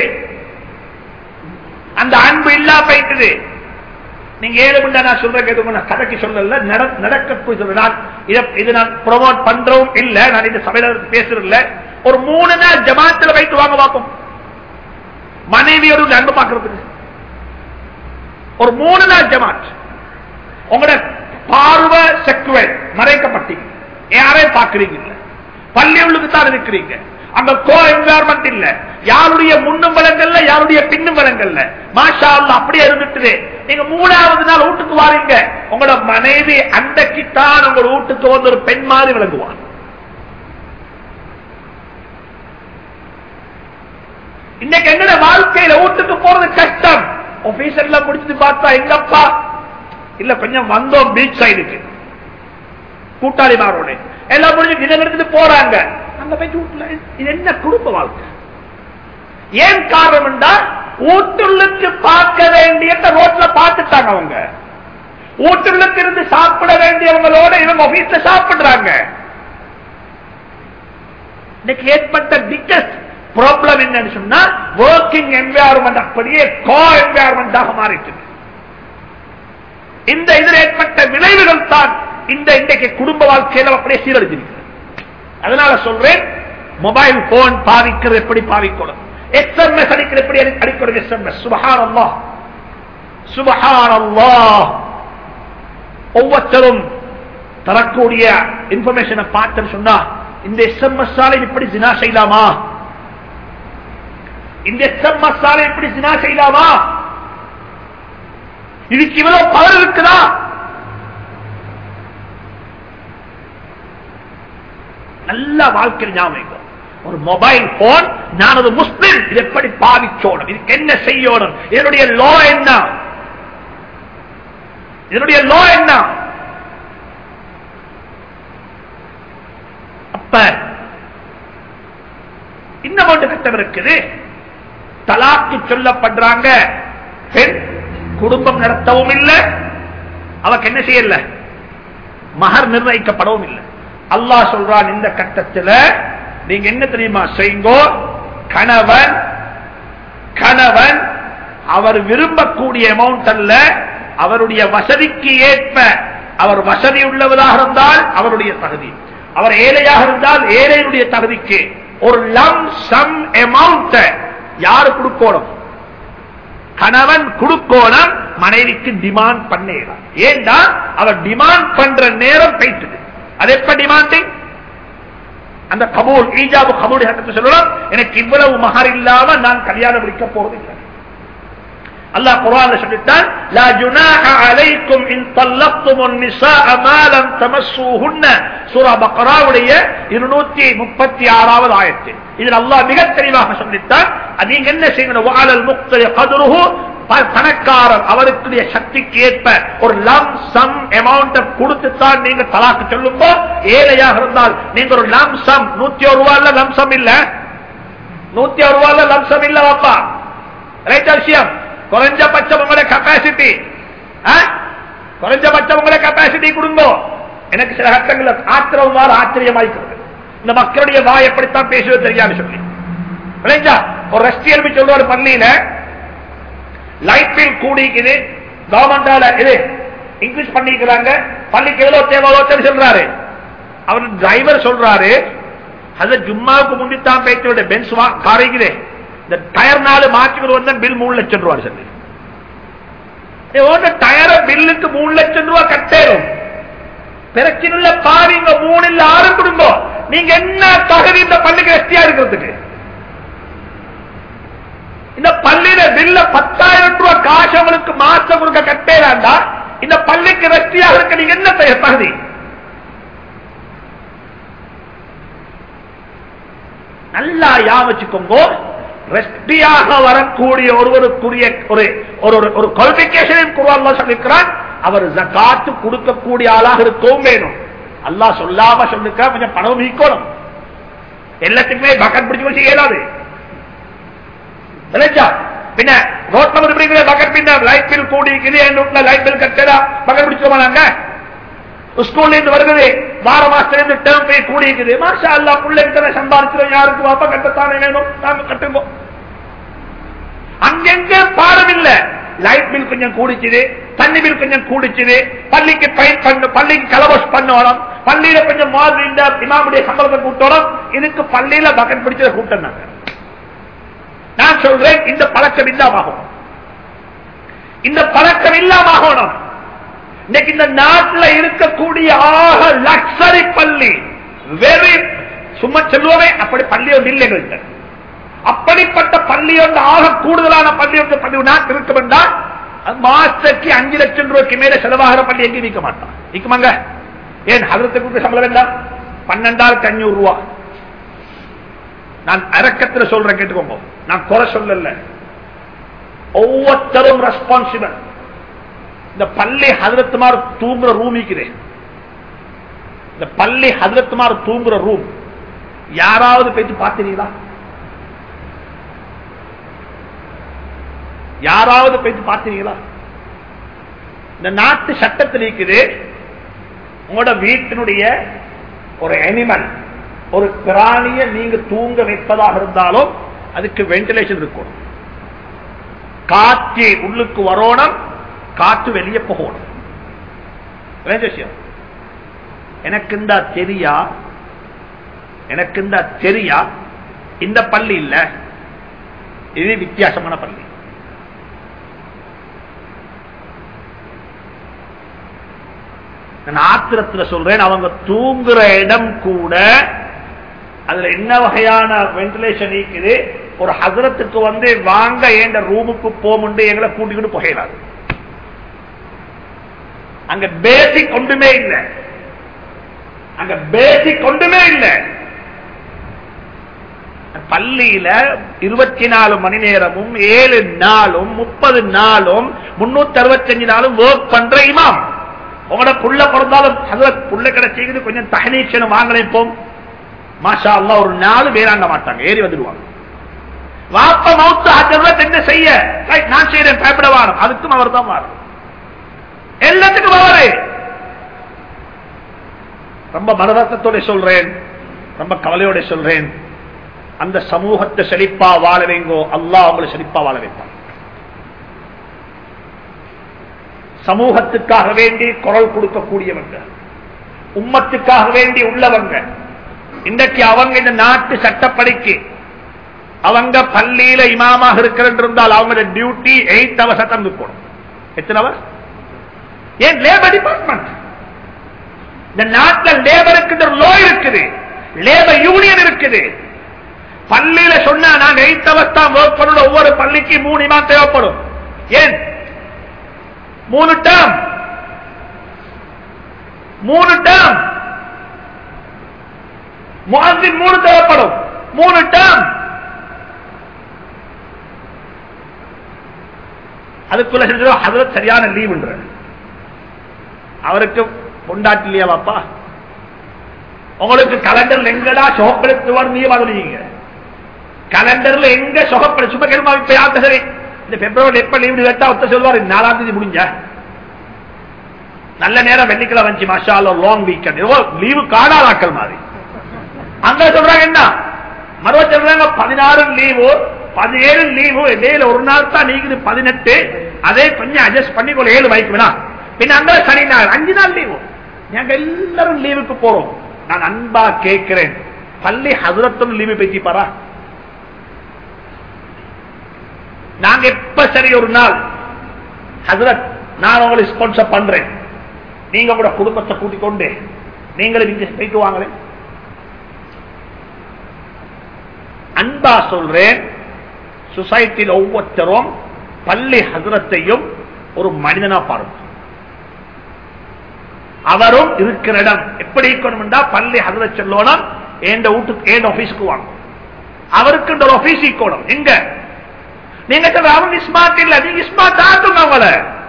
Speaker 1: அந்த அன்பு இல்லா போயிட்டது நீங்க ஏழு மணி நான் சொல்ற கேட்டு நான் கதைக்கு சொல்லல நடக்க போய் சொல்றேன் நான் இதை- இது நான் ப்ரொமோட் பண்றவும் இல்ல நான் இந்த சபையில பேசுறதில்ல ஒரு மூணு நாள் ஜமாத்துல வைத்து வாங்க பார்ப்போம் மனைவியோட அன்பு பார்க்கறதுக்கு ஒரு மூணு நாள் ஜமாத் உங்களோட பார்வை செக்குவல் மறைக்கப்பட்டி யாரையும் பார்க்கறீங்க இல்ல பள்ளி உள்ளுக்கு தான் இருக்கிறீங்க அங்க கோ என்வாயர்மெண்ட் இல்ல யாருடைய முன்னும் வளங்கள்ல யாருடைய பின்னும் வளங்கள்ல மாஷா அல்லாஹ் அப்படியே இருந்துட்டு நீங்க மூணாவது நாள் வீட்டுக்கு வாரீங்க உங்களோட மனைவி அன்றைக்குத்தான் உங்களோட வீட்டுக்கு வந்து ஒரு பெண் மாதிரி விளங்குவார் இன்னைக்கு எங்கட வாழ்க்கையில வீட்டுக்கு போறது கஷ்டம் ஆபீஸ் எல்லாம் முடிச்சுட்டு பார்த்தா எங்கப்பா இல்ல கொஞ்சம் வந்தோம் பீச் சைடுக்கு கூட்டாளிமாரோட எல்லாம் முடிஞ்சு இதை எடுத்துட்டு போறாங்க அங்க போய் வீட்டுல இது என்ன குடும்ப வாழ்க்கை ஏன் காரணம்டா ஊட்டுள்ளுக்கு பார்க்க வேண்டிய ரோட்ல பார்த்துட்டாங்க அவங்க ஊட்டுள்ளுக்கு இருந்து சாப்பிட வேண்டியவங்களோட இவங்க ஆபீஸ்ல சாப்பிடுறாங்க இன்னைக்கு ஏற்பட்ட பிக்கஸ்ட் ப்ராப்ளம் என்னன்னு சொன்னா ஒர்க்கிங் என்வாயர்மெண்ட் அப்படியே கோ என்வாயர்மெண்டாக மாறிட்டு இந்த இதில் ஏற்பட்ட விளைவுகள் தான் இந்த இன்றைக்கு குடும்ப வாழ்க்கையில அப்படியே சீரழிஞ்சிருக்கிறது அதனால சொல்றேன் மொபைல் போன் பாவிக்கிறது எப்படி பாவிக்கணும் எஸ்எம்எஸ் அடிக்கிறது எப்படி அடி- அடிக்கணும் எஸ்எம்எஸ் சுபஹான் அல்லாஹ் சுபஹான் அல்லாஹ் ஒவ்வொருத்தரும் தரக்கூடிய இன்ஃபர்மேஷனை பார்த்தேன்னு சொன்னா இந்த எஸ்எம்எஸ் ஆலை இப்படி ஜினா செய்யலாமா இந்த எஸ்எம்எஸ் ஆலை இப்படி ஜினா செய்யலாமா இதுக்கு இவ்வளவு பவர் இருக்குதா நல்ல வாழ்க்கை ஞாபகம் ஒரு மொபைல் போன் நான் ஒரு முஸ்லிம் இது எப்படி பாவிச்சோடும் இதுக்கு என்ன செய்யணும் இதனுடைய லோ என்ன இதனுடைய லோ என்ன அப்ப இன்னும் ஒன்று கட்டம் இருக்குது தலாக்கு சொல்லப்படுறாங்க பெண் குடும்பம் நடத்தவும் இல்லை அவக்கு என்ன செய்யல மகர் நிர்ணயிக்கப்படவும் இல்லை அல்லாஹ் சொல்றான் இந்த கட்டத்தில் நீங்க என்ன தெரியுமா செய்யுங்கோ கணவன் கணவன் அவர் விரும்பக்கூடிய அமௌண்ட் அல்ல அவருடைய வசதிக்கு ஏற்ப அவர் வசதி உள்ளவராக இருந்தால் அவருடைய தகுதி அவர் ஏழையாக இருந்தால் ஏழையுடைய தகுதிக்கு ஒரு லம் சம் அமௌண்ட் யாரு கொடுக்கணும் கணவன் கொடுக்கோணம் மனைவிக்கு டிமாண்ட் பண்ணேதான் ஏண்டா அவர் டிமாண்ட் பண்ற நேரம் போயிட்டுது அது எப்ப டிமாண்டிங் அந்த கபூல் ஈஜாபு கபூல் சொல்லலாம் எனக்கு இவ்வளவு மகர் இல்லாம நான் கல்யாணம் முடிக்க போறது இல்லை அல்லாஹ் குர்ஆன்ல சொல்லிட்டான் லா ஜுனாஹ அலைக்கும் இன் தல்லக்தும் النساء ما لم تمسوهن சூரா பக்ராவுடைய 236வது ஆயத்து இதில் அல்லாஹ் மிக தெளிவாக சொல்லிட்டான் அது நீங்க என்ன செய்யணும் வஅலல் முக்தரி கதுருஹு ப- பணக்காரர் அவருக்குரிய சக்திக்கு ஏற்ப ஒரு லம் சம் அமௌண்ட் கொடுத்து தான் நீங்க தலாக்கு சொல்லும்போ ஏழையாக இருந்தால் நீங்க ஒரு லம் சம் நூத்தி ஒரு ரூபாய்ல லம்சம் இல்ல நூத்தி ஒரு ரூபாய்ல லம்சம் இல்ல வாப்பா ரைட் விஷயம் குறைஞ்சபட்சம் உங்களோட கெப்பாசிட்டி குறைஞ்சபட்சம் உங்களோட கெப்பாசிட்டி கொடுங்க எனக்கு சில கட்டங்கள ஆத்திரம் வார ஆச்சரியமாய்க்கிறது இந்த மக்களுடைய வாய் எப்படித்தான் பேசுவது தெரியாது சொல்லி விளைஞ்சா ஒரு ரஷ்டியல் சொல்றாரு பள்ளியில லைட் பில் கூடிக்குது கவர்மெண்டால இது இன்க்ரீஸ் பண்ணிக்கிறாங்க பள்ளிக்கு எவ்வளவு தேவை எவ்வளவு தேவை சொல்றாரு அவர் டிரைவர் சொல்றாரு அது ஜும்மாவுக்கு முந்தித்தான் பேச்சு பென்ஸ் காரைக்குது இந்த டயர் நாலு மாற்றிக்கிட்டு வந்தா பில் மூணு லட்சம் ரூபாய் சொல்லி டயர பில்லுக்கு மூணு லட்சம் ரூபாய் கட்டேரும் பிரச்சனை பாருங்க மூணு இல்ல ஆறு குடும்பம் நீங்க என்ன தகுதி இந்த பள்ளிக்கு ரெஸ்டியா இருக்கிறதுக்கு இந்த பள்ளியில பில்ல பத்தாயிரம் ரூபாய் காசு உங்களுக்கு மாசம் கொடுக்க கட்டேராண்டா இந்த பள்ளிக்கு ரெஸ்டியாக இருக்க நீங்க என்ன தகுதி நல்லா யாவச்சுக்கோங்க ரெஸ்டியாக வரக்கூடிய ஒருவருக்குரிய ஒரு ஒரு ஒரு- ஒரு குவாலிபிகேஷனையும் குருவான் சொல்லியிருக்கிறான் அவர் ஜகாத்து கொடுக்கக்கூடிய ஆளாக இருக்கவும் வேணும் அல்லாஹ் சொல்லாம சொல்லிருக்கா கொஞ்சம் பணம் ஈக்கணும் எல்லாத்துக்குமே பக்கெட் பிடிச்சு வச்சு இயலாது விளைச்சா பின்ன ரோட்ல வந்து பிடிக்கிற பக்கெட் பின்ன லைட் பில் கூடி இருக்குது என் வீட்டுல லைட் பில் கட்டடா பக்கெட் பிடிச்சோமா நாங்க ஸ்கூல்ல இருந்து வருகிறது வார மாசத்துல இருந்து டேர்ம் போய் கூடி இருக்குது மாஷா அல்லா பிள்ளைங்க சம்பாதிக்கிறோம் யாருக்கு வாப்பா கட்டத்தானே வேணும் நாங்க கட்டுங்க அங்கெங்க பாடம் இல்ல லைட் பில் கொஞ்சம் கூடிச்சுது தண்ணி பில் கொஞ்சம் கூடிச்சுது பள்ளிக்கு பயன் பண்ண பள்ளிக்கு கலபஸ் பண்ணணும் பள்ளியில கொஞ்சம் மாதிரி இந்த இமாமுடைய சம்பளத்தை கூட்டணும் இதுக்கு பள்ளியில பக்கெட் பிடிச்சத கூட்டம் நாங்க நான் சொல்றேன் இந்த பழக்கம் இல்லாம இந்த பழக்கம் இல்லாம ஆகணும் இன்னைக்கு இந்த நாட்டில் இருக்கக்கூடிய ஆக லக்ஸரி பள்ளி வெரி சும்மா சொல்லுவோமே அப்படி பள்ளி ஒன்று இல்லை எங்கள்கிட்ட அப்படிப்பட்ட பள்ளி ஒன்று ஆக கூடுதலான பள்ளி ஒன்று பள்ளி நாட்டு இருக்கும் என்றால் மாசத்துக்கு அஞ்சு லட்சம் ரூபாய்க்கு மேல செலவாகிற பள்ளி எங்கேயும் விற்க மாட்டான் விற்குமாங்க ஏன் அதற்கு சம்பளம் வேண்டாம் பன்னெண்டாயிரத்தி அஞ்சூறு ரூபா நான் அரக்கத்துல சொல்றேன் கேட்டுக்கோங்க நான் குறை சொல்லல ஒவ்வொருத்தரும் ரெஸ்பான்சிபிள் இந்த பள்ளி ஹதரத்துமார் தூங்குற ரூம் இருக்கிறேன் இந்த பள்ளி ஹதரத்துமார் தூங்குற ரூம் யாராவது போயிட்டு பார்த்தீங்களா யாராவது போயிட்டு பார்த்தீங்களா இந்த நாட்டு சட்டத்தில் இருக்குது உங்களோட வீட்டினுடைய ஒரு அனிமல் ஒரு பிராணியை நீங்க தூங்க வைப்பதாக இருந்தாலும் அதுக்கு வென்டிலேஷன் இருக்கணும் காற்று உள்ளுக்கு வரணும் காற்று வெளியே போகணும் வேற விஷயம் எனக்கு இந்த தெரியா எனக்கு இந்த தெரியா இந்த பள்ளி இல்ல இது வித்தியாசமான பள்ளி நான் ஆத்திரத்துல சொல்றேன் அவங்க தூங்குற இடம் கூட அதுல என்ன வகையான வென்டிலேஷன் இருக்குது ஒரு ஹசரத்துக்கு வந்து வாங்க ஏண்ட ரூமுக்கு போமுண்டு எங்களை கூட்டிக்கிட்டு போகலாது அங்க பேசிக் ஒன்றுமே இல்லை அங்க பேசிக் ஒன்றுமே இல்லை பள்ளியில இருபத்தி நாலு மணி நேரமும் ஏழு நாளும் முப்பது நாளும் முன்னூத்தி அறுபத்தஞ்சு நாளும் ஒர்க் பண்ற இமாம் உங்களோட புள்ள பிறந்தாலும் அதுல புள்ள கிடைச்சிக்குது கொஞ்சம் தகனீச்சனம் வாங்கலையும் போம் மாஷா அல்லா ஒரு நாலு பேராங்க மாட்டாங்க ஏறி வந்துடுவாங்க வாப்ப மௌத்து ஆச்சரியம் என்ன செய்ய Right, நான் செய்யறேன் பயப்பட வாரம் அதுக்கும் அவர் தான் வாரம் எல்லாத்துக்கும் அவரு ரொம்ப மனதத்தோட சொல்றேன் ரொம்ப கவலையோட சொல்றேன் அந்த சமூகத்தை செழிப்பா வாழ வைங்கோ அல்லாஹ் அவங்களை செழிப்பா வாழ வைப்பான் சமூகத்துக்காக வேண்டி குரல் கொடுக்கக்கூடியவங்க உம்மத்துக்காக வேண்டி உள்ளவங்க இன்றைக்கு அவங்க இந்த நாட்டு சட்டப்படிக்கு அவங்க பள்ளியில இமாமாக இருக்கிறது இருந்தால் அவங்களோட டியூட்டி எயிட் ஹவர்ஸ் சட்டம் இருக்கணும் எத்தனை ஹவர்ஸ் ஏன் லேபர் டிபார்ட்மெண்ட் இந்த நாட்டில் லேபருக்கு லோ இருக்குது லேபர் யூனியன் இருக்குது பள்ளியில சொன்னா நாங்க எயிட் ஹவர்ஸ் தான் ஒர்க் பண்ணணும் ஒவ்வொரு பள்ளிக்கு மூணு இமா தேவைப்படும் ஏன் மூணு டேம் மூணு டேம் முஹாசின் மூணு தேவைப்படும் மூணு டேம் அதுக்குள்ள செஞ்சோம் ஹதரத் சரியான லீவ் அவருக்கு பொண்டாட்டி இல்லையா பாப்பா உங்களுக்கு கலண்டர்ல எங்கடா சொகப்படுத்துவார் நீ வாங்க கலண்டர்ல எங்க சொகப்படு சும்மா கேள்மா இப்ப யார்த்த சரி இந்த பிப்ரவரி எப்ப லீவு கேட்டா ஒருத்தர் சொல்வாரு நாலாம் தேதி முடிஞ்ச நல்ல நேரம் வெள்ளிக்கிழமை வந்துச்சு மாஷா லாங் வீக்கெண்ட் லீவு காணாதாக்கள் மாதிரி அங்க சொல்றாங்க என்ன மறுவ சொல்றாங்க பதினாறு லீவு பதினேழு லீவு இடையில ஒரு நாள் தான் நீக்குது பதினெட்டு அதே கொஞ்சம் அட்ஜஸ்ட் பண்ணி கொள்ள ஏழு வைக்கு வேணா பின்ன அங்க சனி நாள் அஞ்சு நாள் லீவு நாங்க எல்லாரும் லீவுக்கு போறோம் நான் அன்பா கேட்கிறேன் பள்ளி ஹசரத்தும் லீவு பேசிப்பாரா நாங்க எப்ப சரி ஒரு நாள் ஹசரத் நான் உங்களை ஸ்பான்சர் பண்றேன் நீங்க உங்களோட குடும்பத்தை கூட்டிக் கொண்டு நீங்களும் இங்க போயிட்டு வாங்களேன் அன்பா சொல்றேன் சொசைட்டியில் ஒவ்வொருத்தரும் பள்ளி ஹசரத்தையும் ஒரு மனிதனா பாருங்க அவரும் இருக்கிற இடம் எப்படி இருக்கணும் பள்ளி ஹசரத் சொல்லணும் எந்த வீட்டுக்கு எந்த ஆபீஸ்க்கு வாங்க அவருக்கு ஒரு ஆபீஸ் இருக்கணும் எங்க நீங்க சொல்ற அவங்க ஸ்மார்ட் இல்ல நீங்க ஸ்மார்ட் ஆக்குங்க அவங்கள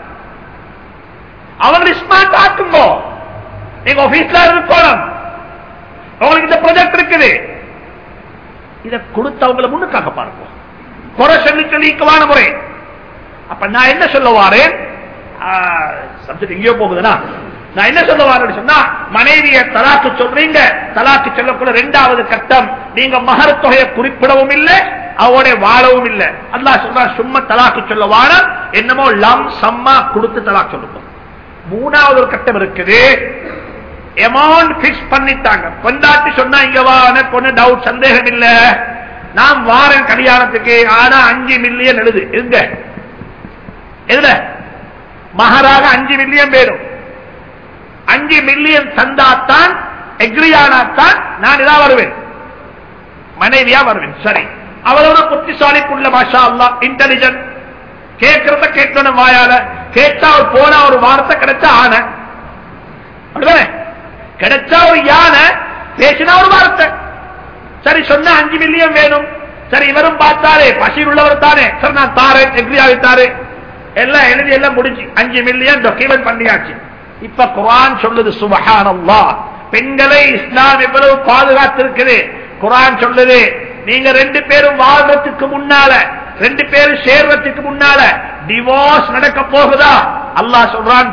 Speaker 1: அவங்க ஸ்மார்ட் ஆக்குங்க நீங்க ஆபீஸ்ல இருக்கணும் உங்களுக்கு இந்த ப்ராஜெக்ட் இருக்குது இதை கொடுத்து அவங்கள முன்னுக்காக பாருங்க குறை சொல்லி சொல்லிக்கவான முறை அப்ப நான் என்ன சொல்ல வாரேன் சப்ஜெக்ட் எங்கேயோ போகுதுன்னா நான் என்ன சொல்ல வாரேன்னு சொன்னா மனைவிய தலாக்கு சொல்றீங்க தலாக்கு சொல்லக்கூட ரெண்டாவது கட்டம் நீங்க மகர் தொகையை குறிப்பிடவும் இல்லை அவனோட வாழவும் இல்லை அல்லா சொல்றா சும்மா தலாக்கு சொல்ல வாழ என்னமோ லம் சம்மா கொடுத்து தலாக் சொல்லுவோம் மூணாவது ஒரு கட்டம் இருக்குது அமௌண்ட் பிக்ஸ் பண்ணிட்டாங்க கொண்டாட்டி சொன்னா இங்க வா எனக்கு ஒண்ணு டவுட் சந்தேகம் இல்ல நான் வாரேன் கல்யாணத்துக்கு ஆனா அஞ்சு மில்லியன் எழுது எங்க எதுல மகராக அஞ்சு மில்லியன் வேணும் அஞ்சு மில்லியன் தந்தாத்தான் எக்ரி ஆனாத்தான் நான் இதா வருவேன் மனைவியா வருவேன் சரி அவளோட புத்திசாலி புள்ள மாஷா அல்லா இன்டெலிஜென்ட் கேட்கறத கேட்கணும் வாயால கேட்டா ஒரு போன ஒரு வார்த்தை கிடைச்சா ஆன அப்படிதானே கிடைச்சா ஒரு யானை பேசினா ஒரு வார்த்தை சரி சொன்ன அஞ்சு மில்லியன் வேணும் சரி இவரும் பார்த்தாரே பசியில் உள்ளவர் தானே சரி நான் தாரேன் எக்ரி ஆகித்தாரு எல்லாம் எழுதி எல்லாம் முடிஞ்சு அஞ்சு மில்லியன் டாக்குமெண்ட் பண்ணியாச்சு இப்ப குரான் சொல்லுது சுபஹானல்லா பெண்களை இஸ்லாம் எவ்வளவு பாதுகாத்திருக்குது குரான் சொல்லுது நீங்க ரெண்டு பேரும் வாழ்றதுக்கு முன்னால ரெண்டு பேரும் சேர்றதுக்கு முன்னால டிவோர்ஸ் நடக்க போகுதா அல்லாஹ் சொல்றான்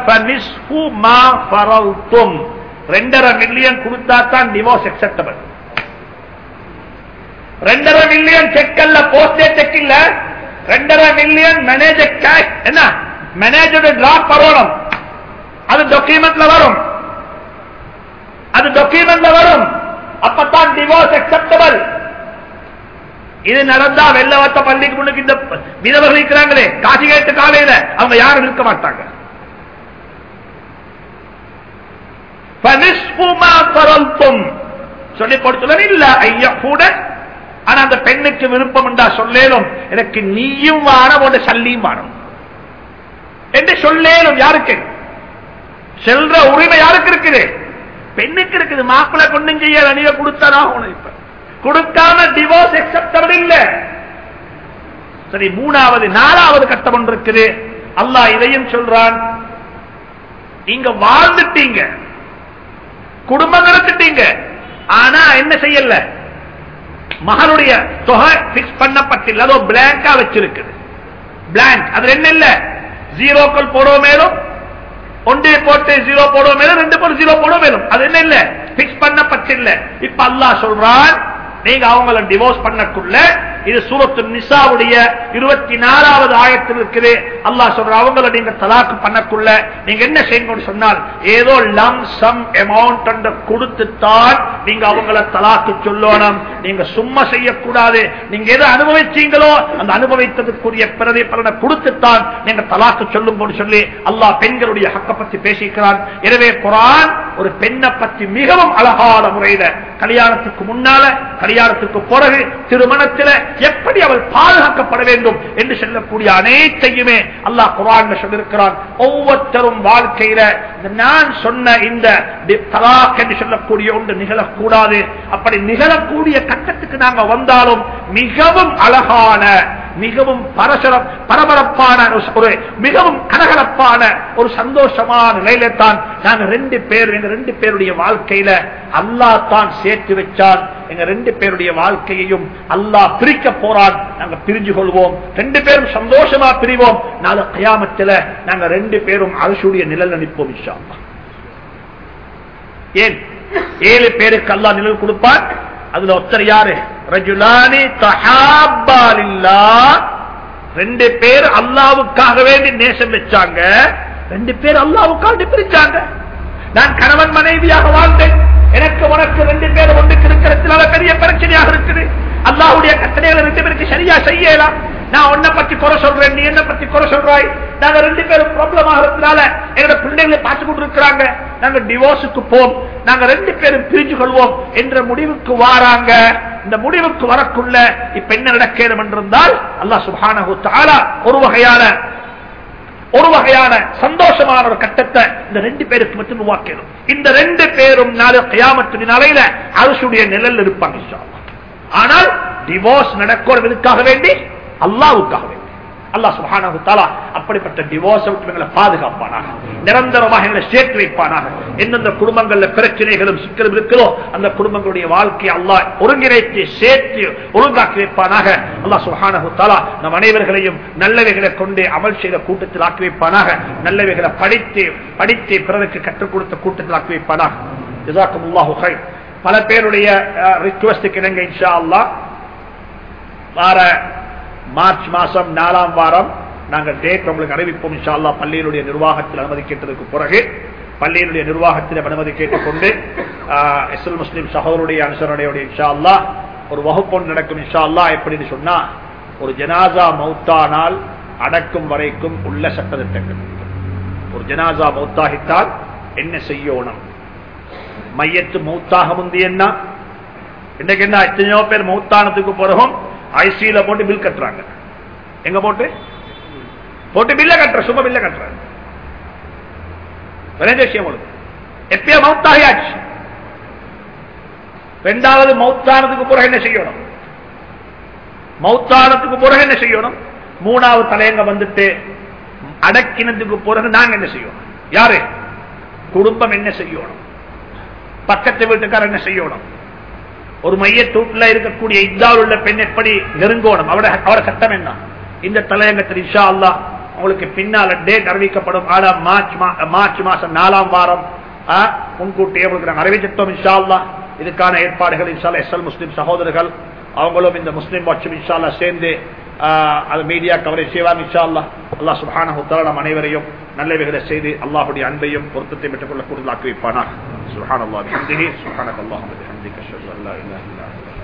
Speaker 1: ரெண்டரை மில்லியன் கொடுத்தா தான் டிவோர்ஸ் அக்செப்டபிள் ரெண்டரை மில்லியன் செக் அல்ல போஸ்டே செக் இல்ல ரெண்டரை மில்லியன் மேனேஜர் கேஷ் என்ன மேனேஜர் டிராப் வரணும் அது டாக்குமெண்ட்ல வரும் அது டாக்குமெண்ட்ல வரும் அப்பதான் டிவோர்ஸ் அக்செப்டபிள் இது நடந்தா வெள்ளவத்த பள்ளிக்கு முன்னுக்கு இந்த விதவர்கள் இருக்கிறாங்களே காசி கேட்டு காலையில அவங்க யாரும் இருக்க மாட்டாங்க சொல்லி கொடுத்துள்ள இல்ல ஐயா கூட ஆனா அந்த பெண்ணுக்கு விருப்பம் என்றா சொல்லேலும் எனக்கு நீயும் வானம் உன்னை சல்லியும் வானம் என்று சொல்லேலும் யாருக்கு செல்ற உரிமை யாருக்கு இருக்குது பெண்ணுக்கு இருக்குது மாப்பிள்ளை கொண்டும் செய்ய நீங்க கொடுத்தானா இப்ப கொடுக்காம டிவோர்ஸ் அக்செப்டபிள் இல்ல சரி மூணாவது நாலாவது கட்டம் ஒன்று இருக்குது அல்லாஹ் இதையும் சொல்றான் நீங்க வாழ்ந்துட்டீங்க குடும்பம் நடத்திட்டீங்க ஆனா என்ன செய்யல மகனுடைய தொகை பிக்ஸ் பண்ணப்பட்டில்ல அதோ பிளாங்கா வச்சிருக்குது பிளாங்க் அது என்ன இல்ல ஜீரோக்கள் போடுவோம் மேலும் ஒன்றே போட்டு ஜீரோ போடுவோம் மேலும் ரெண்டு போட்டு ஜீரோ போடுவோம் மேலும் அது என்ன இல்ல பிக்ஸ் பண்ணப்பட்டில்ல இப்ப அல்லாஹ் சொல்றான் நீங்க அவங்கள டிவோர்ஸ் பண்ணக்குள்ள இது சூரத்து நிசாவுடைய இருபத்தி நாலாவது ஆயத்தில் இருக்குது அல்லாஹ் சொல்ற அவங்கள நீங்க தலாக்கு பண்ணக்குள்ள நீங்க என்ன செய்யணும்னு சொன்னால் ஏதோ லம் சம் அமௌண்ட் கொடுத்துத்தான் நீங்க அவங்கள தலாக்கு சொல்லணும் நீங்க சும்மா செய்யக்கூடாது நீங்க எதை அனுபவிச்சீங்களோ அந்த அனுபவித்ததுக்குரிய பிரதி பலனை கொடுத்துத்தான் நீங்க தலாக்கு சொல்லும் போது சொல்லி அல்லாஹ் பெண்களுடைய ஹக்க பத்தி பேசிக்கிறான் எனவே குரான் ஒரு பெண்ணை பத்தி மிகவும் அழகான முறையில கல்யாணத்துக்கு முன்னால கல்யாணத்துக்கு பிறகு திருமணத்தில் எப்படி அவள் பாதுகாக்கப்பட வேண்டும் என்று சொல்லக்கூடிய அனைத்தையுமே அல்லாஹ் குரான் சொல்லிருக்கிறான் ஒவ்வொருத்தரும் வாழ்க்கையில நான் சொன்ன இந்த தலாக் என்று சொல்லக்கூடிய ஒன்று நிகழக்கூடாது அப்படி நிகழக்கூடிய கட்டத்துக்கு நாங்க வந்தாலும் மிகவும் அழகான மிகவும் பரசர பரபரப்பான ஒரு மிகவும் கலகலப்பான ஒரு சந்தோஷமான நிலையில தான் நாங்க ரெண்டு பேர் எங்க ரெண்டு பேருடைய வாழ்க்கையில அல்லாஹ் தான் சேர்த்து வச்சான் எங்க ரெண்டு பேருடைய வாழ்க்கையையும் அல்லாஹ் பிரிக்க போறான் நாங்க பிரிஞ்சு கொள்வோம் ரெண்டு பேரும் சந்தோஷமா பிரிவோம் நாலு கயாமத்துல நாங்க ரெண்டு பேரும் அரசுடைய நிழல் அனுப்போம் இஷா ஏன் ஏழு பேருக்கு அல்லா நிழல் கொடுப்பார் அதுல ஒருத்தர் யாரு ரஜுலானி தஹாபாலில்லா ரெண்டு பேர் அல்லாவுக்காக வேண்டி நேசம் வச்சாங்க ரெண்டு பேர் அல்லாவுக்காக பிரிச்சாங்க நான் கணவன் மனைவியாக வாழ்ந்தேன் எனக்கு உனக்கு ரெண்டு பேர் ஒன்றுக்கு இருக்கிறதுனால பெரிய பிரச்சனையாக இருக்குது அல்லாவுடைய கட்டளைகளை ரெண்டு பேருக்கு சரியா செய்யலாம் நான் உன்னை பத்தி குறை சொல்றேன் நீ என்ன பத்தி குறை சொல்றாய் நாங்க ரெண்டு பேரும் ப்ராப்ளம் ஆகிறதுனால எங்களோட பிள்ளைகளை பார்த்து கொண்டு இருக்கிறாங்க நாங்க டிவோர்ஸுக்கு போம் நாங்க ரெண்டு பேரும் பிரிஞ்சு கொள்வோம் என்ற முடிவுக்கு வாராங்க இந்த முடிவுக்கு வரக்குள்ள இப்ப என்ன நடக்கணும் என்றிருந்தால் அல்லா சுபானு தாலா ஒரு வகையான ஒரு வகையான சந்தோஷமான ஒரு கட்டத்தை இந்த ரெண்டு பேருக்கு மட்டும் உருவாக்கணும் இந்த ரெண்டு பேரும் நாலு கயாமத்து நிலையில அரசுடைய நிழல் இருப்பாங்க ஆனால் டிவோர்ஸ் நடக்கும் எதுக்காக வேண்டி அல்லாவுக்காக வேண்டி அல்லாஹ் சுப்ஹானஹு தஆலா அப்படிப்பட்ட டிவோர்ஸ் விட்டு எங்களை பாதுகாப்பானாக நிரந்தரமாக எங்களை சேர்த்து வைப்பானாக எந்தெந்த குடும்பங்கள்ல பிரச்சனைகளும் சிக்கலும் இருக்கிறோ அந்த குடும்பங்களுடைய வாழ்க்கையை அல்லாஹ் ஒருங்கிணைத்து சேர்த்து ஒழுங்காக்கி வைப்பானாக அல்லாஹ் சுப்ஹானஹு தஆலா நம் அனைவர்களையும் நல்லவைகளை கொண்டு அமல் செய்த கூட்டத்தில் ஆக்கி வைப்பானாக நல்லவைகளை படித்து படித்து பிறருக்கு கற்றுக் கொடுத்த கூட்டத்தில் ஆக்கி வைப்பானாக ஜஸாக்குமுல்லாஹு கைர் பல பேருடைய ரிக்வஸ்டுக்கு இணங்க இன்ஷா அல்லாஹ் வார மார்ச் மாசம் நாலாம் வாரம் நாங்கள் டேட் உங்களுக்கு அறிவிப்போம் இன்ஷா அல்லாஹ் பள்ளியினுடைய நிர்வாகத்தில் அனுமதி கேட்டதற்கு பிறகு பள்ளியினுடைய நிர்வாகத்தில் அனுமதி கேட்டுக்கொண்டு எஸ்எல் முஸ்லிம் சகோதருடைய அனுசரணையுடைய இன்ஷா அல்லாஹ் ஒரு வகுப்பொன்று நடக்கும் இன்ஷா அல்லாஹ் எப்படின்னு சொன்னா ஒரு ஜனாசா மௌத்தானால் அடக்கும் வரைக்கும் உள்ள சட்டத்திட்டங்கள் ஒரு ஜனாசா மௌத்தாகித்தால் என்ன செய்யணும் மையத்து மௌத்தாக முந்தி என்ன இன்னைக்கு என்ன எத்தனையோ பேர் மௌத்தானத்துக்கு பிறகும் ஐசியில போட்டு பில் கட்டுறாங்க எங்க போட்டு போட்டு பில்ல கட்டுற சும்மா பில்ல கட்டுற விஷயம் உங்களுக்கு எப்பயோ மௌத்தாகியாச்சு ரெண்டாவது மௌத்தானதுக்கு பிறகு என்ன செய்யணும் மௌத்தானத்துக்கு பிறகு என்ன செய்யணும் மூணாவது தலையங்க வந்துட்டு அடக்கினதுக்கு பிறகு நாங்க என்ன செய்யணும் யாரு குடும்பம் என்ன செய்யணும் பக்கத்து வீட்டுக்காரர் என்ன செய்யணும் ஒரு மையத்தூட்டில் இருக்கக்கூடிய இந்தாவில் உள்ள பெண் எப்படி நெருங்கோணும் அவட அவர சட்டம் என்ன இந்த தலையங்கத்தில் இஷா அல்லா உங்களுக்கு பின்னால டேட் அறிவிக்கப்படும் ஆனா மார்ச் மார்ச் மாசம் நாலாம் வாரம் முன்கூட்டி உங்களுக்கு நாங்கள் அறிவிச்சிட்டோம் இன்ஷா அல்லா இதுக்கான ஏற்பாடுகள் இன்ஷால்லா எஸ்எல் முஸ்லிம் சகோதரர்கள் அவங்களும் இந்த முஸ்லிம் வாட்சும் இன்ஷால்லா சேர்ந்து அது மீடியா கவரேஜ் செய்வாங்க இன்ஷா அல்லா அல்லா சுபான நம் அனைவரையும் நல்லவைகளை செய்து அல்லாஹுடைய அன்பையும் பொருத்தத்தை பெற்றுக் கொள்ள கூடுதலாக்கி வைப்பானா சுஹான் அல்லா சுஹானக் அல்லாஹ் அஷ்ஹது அல்லா இலாஹ இல்லா அன்த